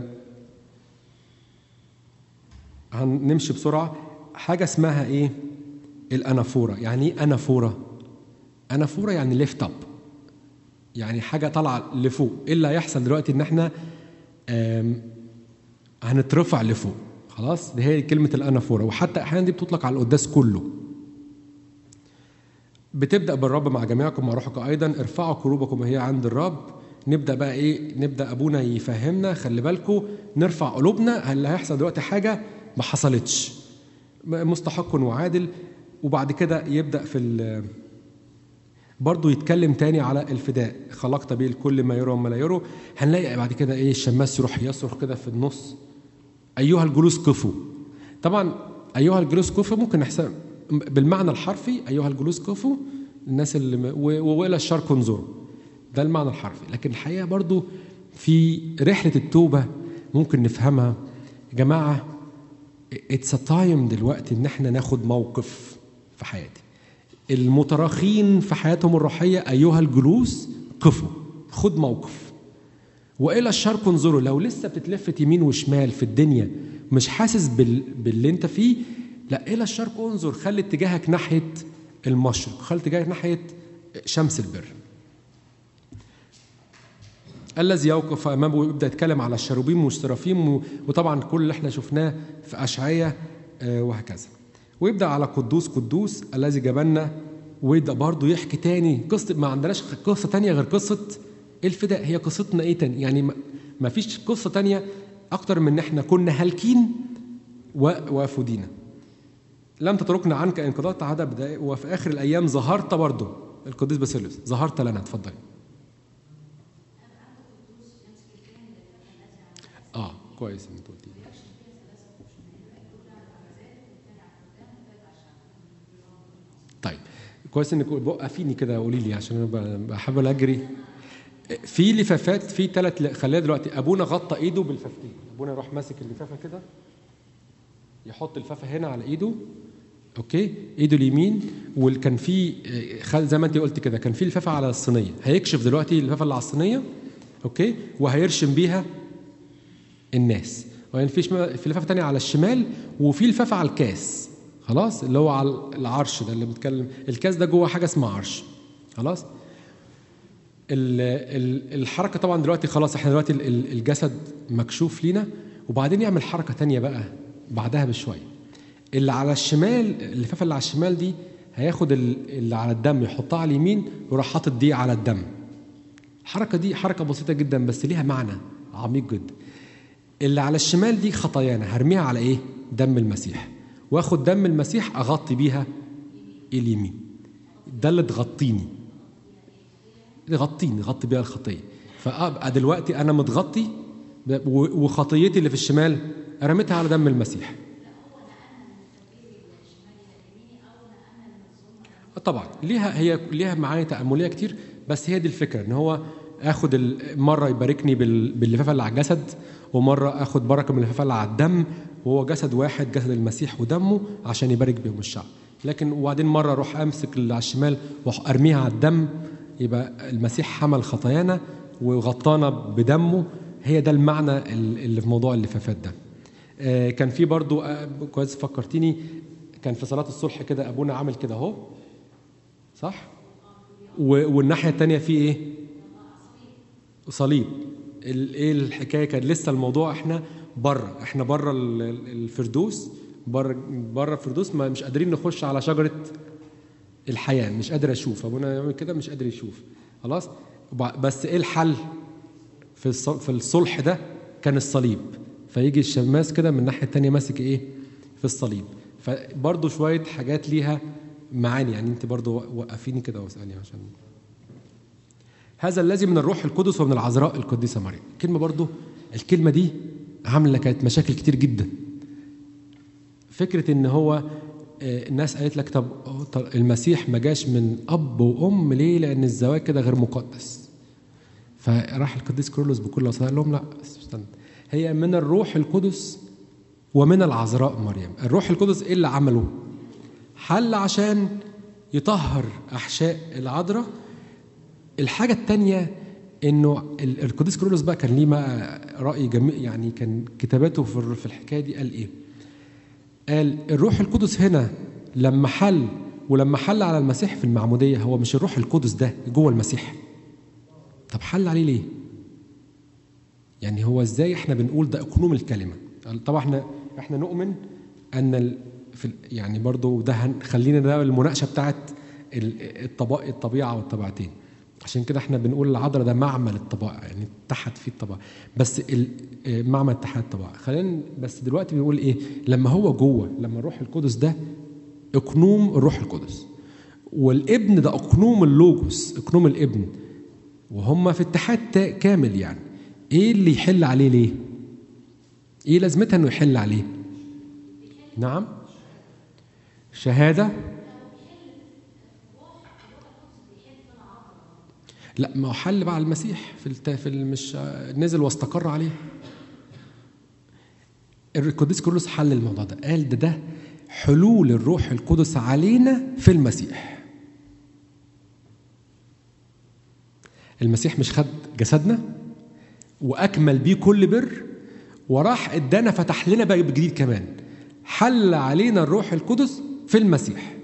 هنمشي بسرعه حاجه اسمها ايه الانافوره يعني ايه انافوره انافوره يعني ليفت اب يعني حاجه طالعه لفوق ايه اللي هيحصل دلوقتي ان احنا آم، هنترفع لفوق خلاص دي هي كلمه الانافوره وحتى احيانا دي بتطلق على القداس كله بتبدا بالرب مع جميعكم مع روحك ايضا ارفعوا قلوبكم وهي عند الرب نبدا بقى ايه نبدا ابونا يفهمنا خلي بالكم نرفع قلوبنا اللي هيحصل دلوقتي حاجه ما حصلتش مستحق وعادل وبعد كده يبدا في ال- برضه يتكلم تاني على الفداء خلقت به الكل ما يرى وما لا يرى هنلاقي بعد كده ايه الشماس يروح يصرخ كده في النص ايها الجلوس كفوا طبعا ايها الجلوس كفوا ممكن نحسب بالمعنى الحرفي ايها الجلوس كفوا الناس اللي م- و- و- والى الشرق انظروا ده المعنى الحرفي لكن الحقيقه برضو في رحله التوبه ممكن نفهمها يا جماعه اتس تايم دلوقتي ان احنا ناخد موقف في حياتي المتراخين في حياتهم الروحيه ايها الجلوس قفوا خد موقف والى الشرق انظروا لو لسه بتتلفت يمين وشمال في الدنيا مش حاسس بال... باللي انت فيه لا الى الشرق انظر خلي اتجاهك ناحيه المشرق خلي اتجاهك ناحيه شمس البر الذي يوقف امامه ويبدا يتكلم على الشروبيم والسرافيم و- وطبعا كل اللي احنا شفناه في اشعياء آه، وهكذا ويبدا على قدوس قدوس الذي جبلنا ويبدا برضه يحكي تاني قصه ما عندناش قصه تانية غير قصه الفداء هي قصتنا ايه تاني يعني ما- ما فيش قصه تانية اكتر من ان احنا كنا هالكين و- وفدينا لم تتركنا عنك انقضاء عدد بدقائق وفي اخر الايام ظهرت برضه القديس باسيليوس ظهرت لنا اتفضلي اه كويس انت قلتي طيب كويس انك وقفيني كده قولي لي عشان انا ب- بحاول اجري في لفافات في ثلاث خليها دلوقتي ابونا غطى ايده باللفافتين ابونا يروح ماسك اللفافه كده يحط اللفافه هنا على ايده اوكي ايده اليمين وكان في آه، خل- زي ما انت قلت كده كان في لفافه على الصينيه هيكشف دلوقتي اللفافه اللي على الصينيه اوكي وهيرشم بيها الناس وبعدين في شما- في لفافه تانية على الشمال وفي لفافه على الكاس خلاص اللي هو على العرش ده اللي بنتكلم الكاس ده جوه حاجه اسمها عرش خلاص ال- ال- الحركه طبعا دلوقتي خلاص احنا دلوقتي ال- ال- الجسد مكشوف لينا وبعدين يعمل حركه تانية بقى بعدها بشويه اللي على الشمال اللفافه اللي على الشمال دي هياخد ال- اللي على الدم يحطها على اليمين ويروح حاطط دي على الدم الحركه دي حركه بسيطه جدا بس ليها معنى عميق جدا اللي على الشمال دي خطايانا هرميها على ايه دم المسيح واخد دم المسيح اغطي بيها اليمين ده اللي تغطيني غطيني غطي بيها الخطيه فابقى دلوقتي انا متغطي ب- و- وخطيتي اللي في الشمال رميتها على دم المسيح آه طبعا ليها هي ليها معاني تأملية كتير بس هي دي الفكرة ان هو اخد ال- مرة يباركني بال- باللفافة اللي على الجسد ومرة اخد بركة من اللفافة اللي على الدم وهو جسد واحد جسد المسيح ودمه عشان يبارك بيهم الشعب لكن وبعدين مرة اروح امسك اللي على الشمال وارميها على الدم يبقى المسيح حمل خطايانا وغطانا بدمه هي ده المعنى ال- اللي في موضوع اللفافات ده آه، كان في برضو آه، كويس فكرتيني كان في صلاة الصلح كده ابونا عامل كده اهو صح و- والناحيه الثانيه في ايه صليب ال- ايه الحكايه كان لسه الموضوع احنا بره احنا بره ال- ال- الفردوس بره بره الفردوس ما مش قادرين نخش على شجره الحياه مش قادر اشوف ابونا يعمل كده مش قادر يشوف خلاص وبع- بس ايه الحل في الص- في الصلح ده كان الصليب فيجي الشماس كده من الناحيه الثانيه ماسك ايه في الصليب فبرضه شويه حاجات ليها معاني يعني انت برضه وقفيني كده واسالني عشان هذا الذي من الروح القدس ومن العذراء القديسه مريم كلمه برضه الكلمه دي عامله كانت مشاكل كتير جدا فكره ان هو آه، الناس قالت لك طب طب المسيح ما جاش من اب وام ليه لان الزواج كده غير مقدس فراح القديس كيرلس بكل وسائل قال لهم لا استنى هي من الروح القدس ومن العذراء مريم الروح القدس ايه اللي عمله حل عشان يطهر احشاء العذراء الحاجه الثانيه انه ال- القديس كيرلس بقى كان ليه بقى راي جميل يعني كان كتاباته في الر- في الحكايه دي قال ايه قال الروح القدس هنا لما حل ولما حل على المسيح في المعموديه هو مش الروح القدس ده جوه المسيح طب حل عليه ليه يعني هو ازاي احنا بنقول ده اقنوم الكلمه طبعا احنا احنا نؤمن ان ال... في ال... يعني برضو ده هن... خلينا ده المناقشه بتاعت ال- الطبائع الطبيعه والطبيعتين عشان كده احنا بنقول العذراء ده معمل الطبائع يعني اتحد فيه الطبائع بس ال... آه، معمل اتحاد الطبائع خلينا بس دلوقتي بنقول ايه لما هو جوه لما الروح القدس ده اقنوم الروح القدس والابن ده اقنوم اللوجوس اقنوم الابن وهم في اتحاد تا- كامل يعني ايه اللي يحل عليه ليه ايه لازمتها انه يحل عليه نعم شهاده لا ما هو حل بقى على المسيح في الت... في ال- مش نزل واستقر عليه القديس كيرلس حل الموضوع ده قال ده ده حلول الروح القدس علينا في المسيح المسيح مش خد جسدنا واكمل بيه كل بر وراح ادانا فتح لنا باب جديد كمان حل علينا الروح القدس في المسيح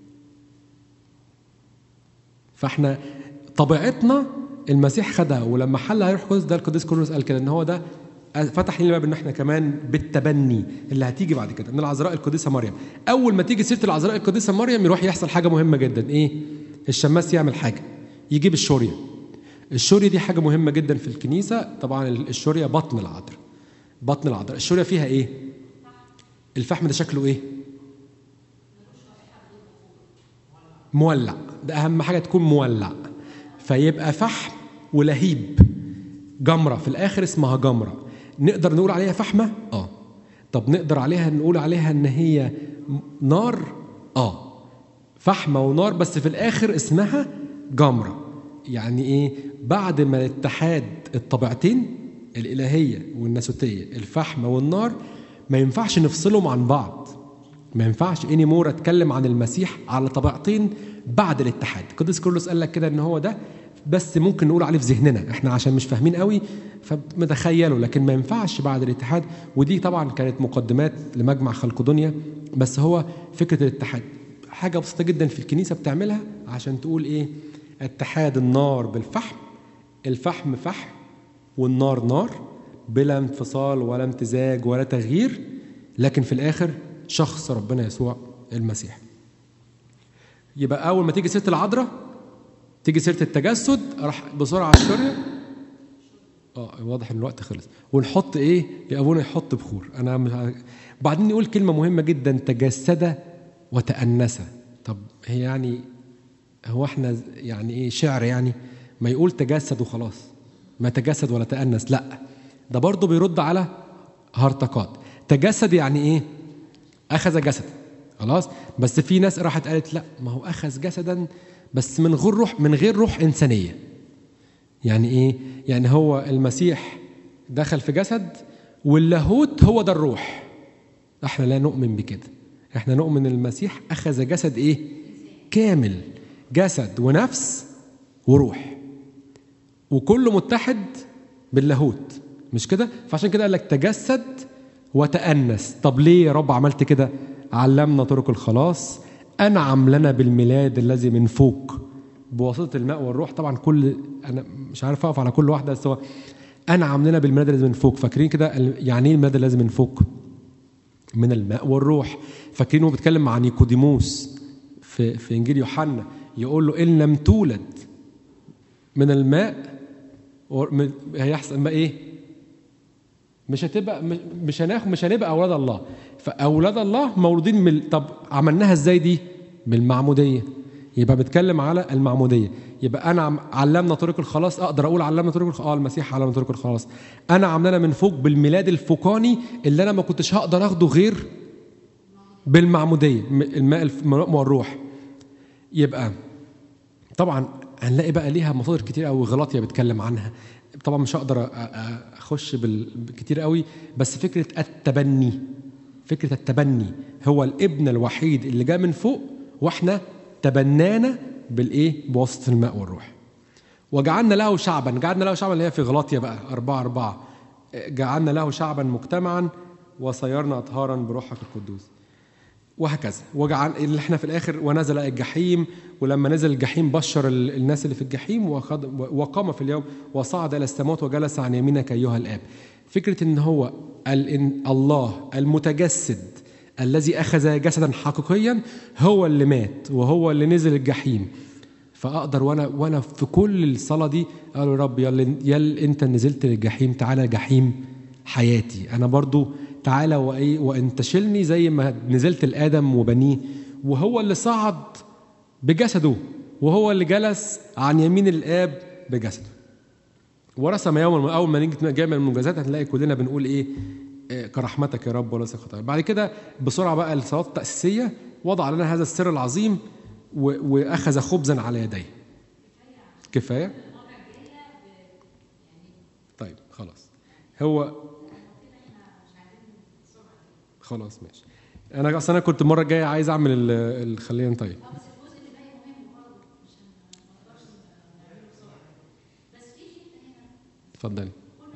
فاحنا طبيعتنا المسيح خدها ولما حل على الروح القدس ده القديس كورنثوس قال كده ان هو ده فتح لنا باب ان احنا كمان بالتبني اللي هتيجي بعد كده من العذراء القديسه مريم اول ما تيجي سيره العذراء القديسه مريم يروح يحصل حاجه مهمه جدا ايه الشماس يعمل حاجه يجيب الشوريه الشوريه دي حاجه مهمه جدا في الكنيسه طبعا الشوريه بطن العذراء بطن العذراء الشوريه فيها ايه الفحم ده شكله ايه مولع ده اهم حاجه تكون مولع فيبقى فحم ولهيب جمره في الاخر اسمها جمره نقدر نقول عليها فحمه اه طب نقدر عليها نقول عليها ان هي نار اه فحمه ونار بس في الاخر اسمها جمره يعني ايه بعد ما الاتحاد الطبيعتين الالهيه والناسوتيه الفحم والنار ما ينفعش نفصلهم عن بعض ما ينفعش اني مور اتكلم عن المسيح على طبيعتين بعد الاتحاد القديس كيرلس قال لك كده ان هو ده بس ممكن نقول عليه في ذهننا احنا عشان مش فاهمين قوي فمتخيله لكن ما ينفعش بعد الاتحاد ودي طبعا كانت مقدمات لمجمع خلقدونيا بس هو فكره الاتحاد حاجه بسيطه جدا في الكنيسه بتعملها عشان تقول ايه اتحاد النار بالفحم الفحم فحم والنار نار بلا انفصال ولا امتزاج ولا تغيير لكن في الاخر شخص ربنا يسوع المسيح يبقى اول ما تيجي سيره العذراء تيجي سيره التجسد راح بسرعه على الشوريه اه واضح ان الوقت خلص ونحط ايه ابونا يحط بخور انا مش ع- بعدين نقول كلمه مهمه جدا تجسد وتأنس طب هي يعني هو احنا ز- يعني ايه شعر يعني ما يقول تجسد وخلاص ما تجسد ولا تأنس لا ده برضه بيرد على هرطقات تجسد يعني ايه اخذ جسد خلاص بس في ناس راحت قالت لا ما هو اخذ جسدا بس من غير روح من غير روح انسانيه يعني ايه يعني هو المسيح دخل في جسد واللاهوت هو ده الروح احنا لا نؤمن بكده احنا نؤمن ان المسيح اخذ جسد ايه كامل جسد ونفس وروح وكله متحد باللاهوت مش كده فعشان كده قال لك تجسد وتأنس طب ليه يا رب عملت كده علمنا طرق الخلاص أنعم لنا بالميلاد الذي من فوق بواسطة الماء والروح طبعا كل أنا مش عارف أقف على كل واحدة بس هو أنعم لنا بالميلاد الذي من فوق فاكرين كده يعني إيه الميلاد الذي من فوق من الماء والروح فاكرين هو بيتكلم مع نيكوديموس في في انجيل يوحنا يقول له ان لم تولد من الماء ور- هيحصل ما ايه مش هتبقى مش- مش هناخد مش هنبقى اولاد الله فاولاد الله مولودين من طب عملناها ازاي دي بالمعموديه يبقى بتكلم على المعموديه يبقى انا عم- علمنا طريق الخلاص اقدر اقول علمنا طريق الخلاص اه المسيح علمنا طريق الخلاص انا عاملنا من فوق بالميلاد الفوقاني اللي انا ما كنتش هقدر اخده غير بالمعموديه م- الماء الف- الماء والروح يبقى طبعا هنلاقي بقى ليها مصادر كتير قوي غلاطيا بيتكلم عنها طبعا مش هقدر أ- أ- اخش بال- كتير قوي بس فكره التبني فكره التبني هو الابن الوحيد اللي جاء من فوق واحنا تبنانا بالايه بواسطه الماء والروح وجعلنا له شعبا جعلنا له شعبا اللي هي في غلاطيا بقى أربعة أربعة جعلنا له شعبا مجتمعا وصيرنا أطهارا بروحك القدوس وهكذا وجعل اللي احنا في الاخر ونزل الجحيم ولما نزل الجحيم بشر ال- الناس اللي في الجحيم وخد وقام في اليوم وصعد الى السماوات وجلس عن يمينك ايها الاب فكره ان هو ال- إن الله المتجسد الذي اخذ جسدا حقيقيا هو اللي مات وهو اللي نزل الجحيم فاقدر وانا وانا في كل الصلاه دي اقول يا رب يلا يل انت نزلت للجحيم تعالى جحيم حياتي انا برضو تعالى وايه وانتشلني زي ما نزلت لادم وبنيه وهو اللي صعد بجسده وهو اللي جلس عن يمين الاب بجسده ورسم يوم اول ما نيجي جامع المنجزات هتلاقي كلنا بنقول ايه آه، كرحمتك يا رب وليس خطايا بعد كده بسرعه بقى الصلاه التاسيسيه وضع لنا هذا السر العظيم و- واخذ خبزا على يديه كفايه طيب خلاص هو خلاص ماشي انا اصل انا كنت المره الجايه عايز اعمل ال- ال- خلينا طيب اتفضلي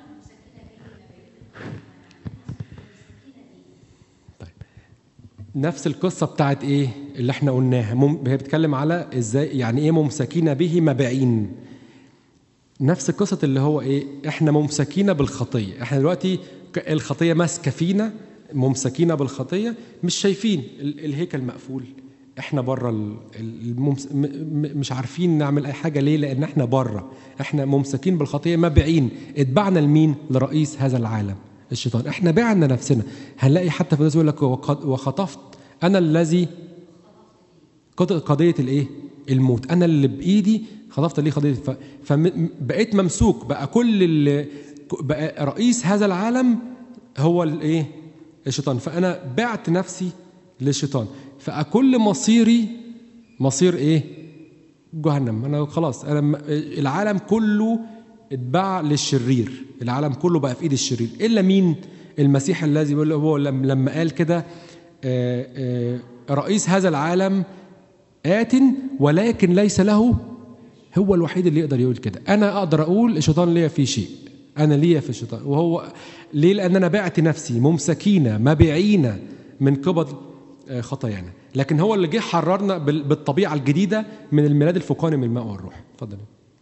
طيب نفس القصه بتاعت ايه اللي احنا قلناها مم... هي بتتكلم على ازاي يعني ايه ممسكين به مبيعين نفس قصة اللي هو ايه احنا ممسكين بالخطية احنا دلوقتي ك- الخطية ماسكة فينا ممسكين بالخطية مش شايفين ال- الهيكل مقفول احنا بره ال- ال- الممس... م... م... مش عارفين نعمل اي حاجة ليه لان احنا بره احنا ممسكين بالخطية مبيعين اتبعنا لمين لرئيس هذا العالم الشيطان احنا بعنا نفسنا هنلاقي حتى في الناس يقول لك وقد- وخطفت انا الذي قض- قضية الايه؟ الموت، أنا اللي بإيدي خطفت ليه قضية ف... فبقيت ممسوك بقى كل اللي بقى رئيس هذا العالم هو الايه؟ الشيطان، فأنا بعت نفسي للشيطان، فكل مصيري مصير ايه؟ جهنم، أنا خلاص أنا م- العالم كله اتباع للشرير، العالم كله بقى في إيد الشرير، إلا مين؟ المسيح الذي بيقول هو لم- لما قال كده آه، آه، رئيس هذا العالم آت ولكن ليس له هو الوحيد اللي يقدر يقول كده أنا أقدر أقول الشيطان ليا في شيء أنا ليا في الشيطان وهو ليه لأن أنا بعت نفسي ممسكين مبيعين من قبل آه، خطايانا لكن هو اللي جه حررنا بال- بالطبيعة الجديدة من الميلاد الفوقاني من الماء والروح اتفضل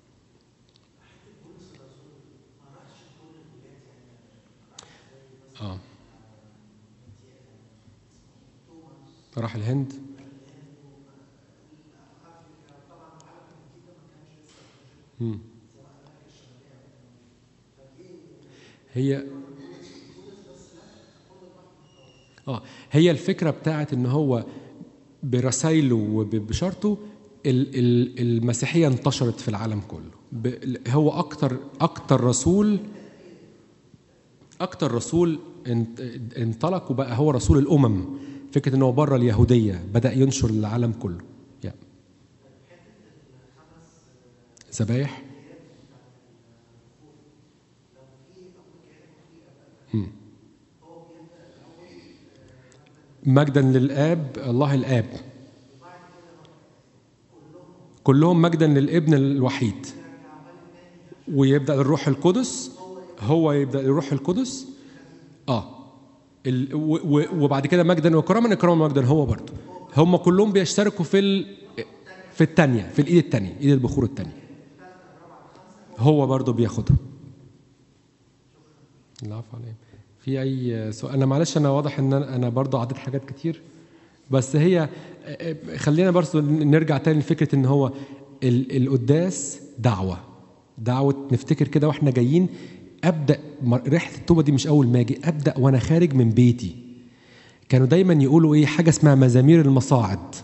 اه راح الهند مم. هي اه هي الفكره بتاعت ان هو برسايله وبشرطه ال- ال- المسيحيه انتشرت في العالم كله ب- هو اكتر اكتر رسول اكتر رسول انت- انطلق وبقى هو رسول الامم فكره ان هو بره اليهوديه بدا ينشر العالم كله يا ذبايح مم. مجدا للاب الله الاب كلهم مجدا للابن الوحيد ويبدا الروح القدس هو يبدا الروح القدس اه ال و و وبعد كده مجدا وكرما اكراما مجدا هو برضه هم كلهم بيشتركوا في ال في الثانيه في الايد الثانيه ايد البخور الثانيه هو برضه بياخدها العفو عليك في اي سؤال انا معلش انا واضح ان انا أنا برضه عديت حاجات كتير بس هي خلينا برضه نرجع تاني لفكره ان هو ال- القداس دعوه دعوه نفتكر كده واحنا جايين ابدا م- ريحه التوبه دي مش اول ما اجي ابدا وانا خارج من بيتي كانوا دايما يقولوا ايه حاجه اسمها مزامير المصاعد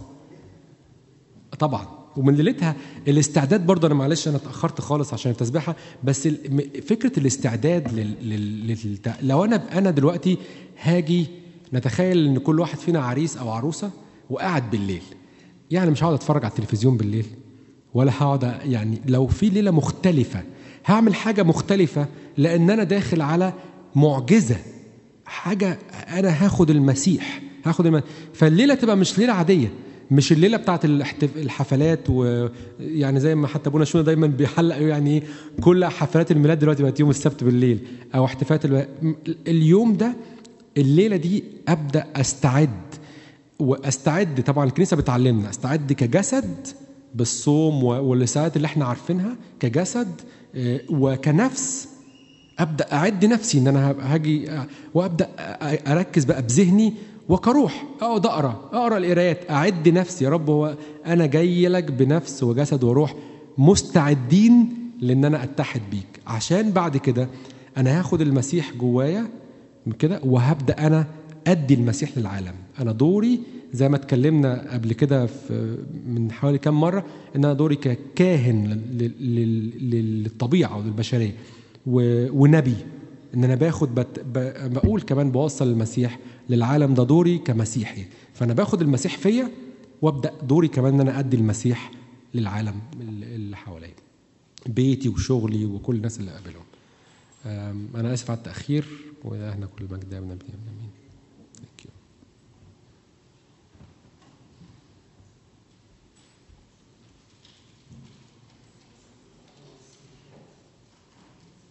طبعا ومن ليلتها الاستعداد برضه انا معلش انا اتاخرت خالص عشان التسبيحه بس ال- م- فكره الاستعداد لل... لل... لل... لو انا انا دلوقتي هاجي نتخيل ان كل واحد فينا عريس او عروسه وقاعد بالليل يعني مش هقعد اتفرج على التلفزيون بالليل ولا هقعد أ- يعني لو في ليله مختلفه هعمل حاجه مختلفه لان انا داخل على معجزه حاجه انا هاخد المسيح هاخد الم... فالليله تبقى مش ليله عاديه مش الليله بتاعت الاحتف... الحفلات ويعني زي ما حتى ابونا شونا دايما بيحلق يعني إيه، كل حفلات الميلاد دلوقتي بقت يوم السبت بالليل او احتفالات الو... اليوم ده الليله دي ابدا استعد واستعد طبعا الكنيسه بتعلمنا استعد كجسد بالصوم و- والساعات اللي احنا عارفينها كجسد آه، وكنفس ابدا اعد نفسي ان انا هب- هاجي آه، وابدا أ- اركز بقى بذهني وكروح اقعد اقرا اقرا القرايات اعد نفسي يا رب هو انا جاي لك بنفس وجسد وروح مستعدين لان انا اتحد بيك عشان بعد كده انا هاخد المسيح جوايا من كده وهبدا انا ادي المسيح للعالم انا دوري زي ما اتكلمنا قبل كده في من حوالي كام مره ان انا دوري ككاهن لل- لل- لل- للطبيعه وللبشريه و- ونبي ان انا باخد بت ب- بقول كمان بوصل المسيح للعالم ده دوري كمسيحي فانا باخد المسيح فيا وابدا دوري كمان ان انا ادي المسيح للعالم اللي حواليا بيتي وشغلي وكل الناس اللي قابلهم أم، انا اسف على التاخير واحنا كل مجد يا ابن امين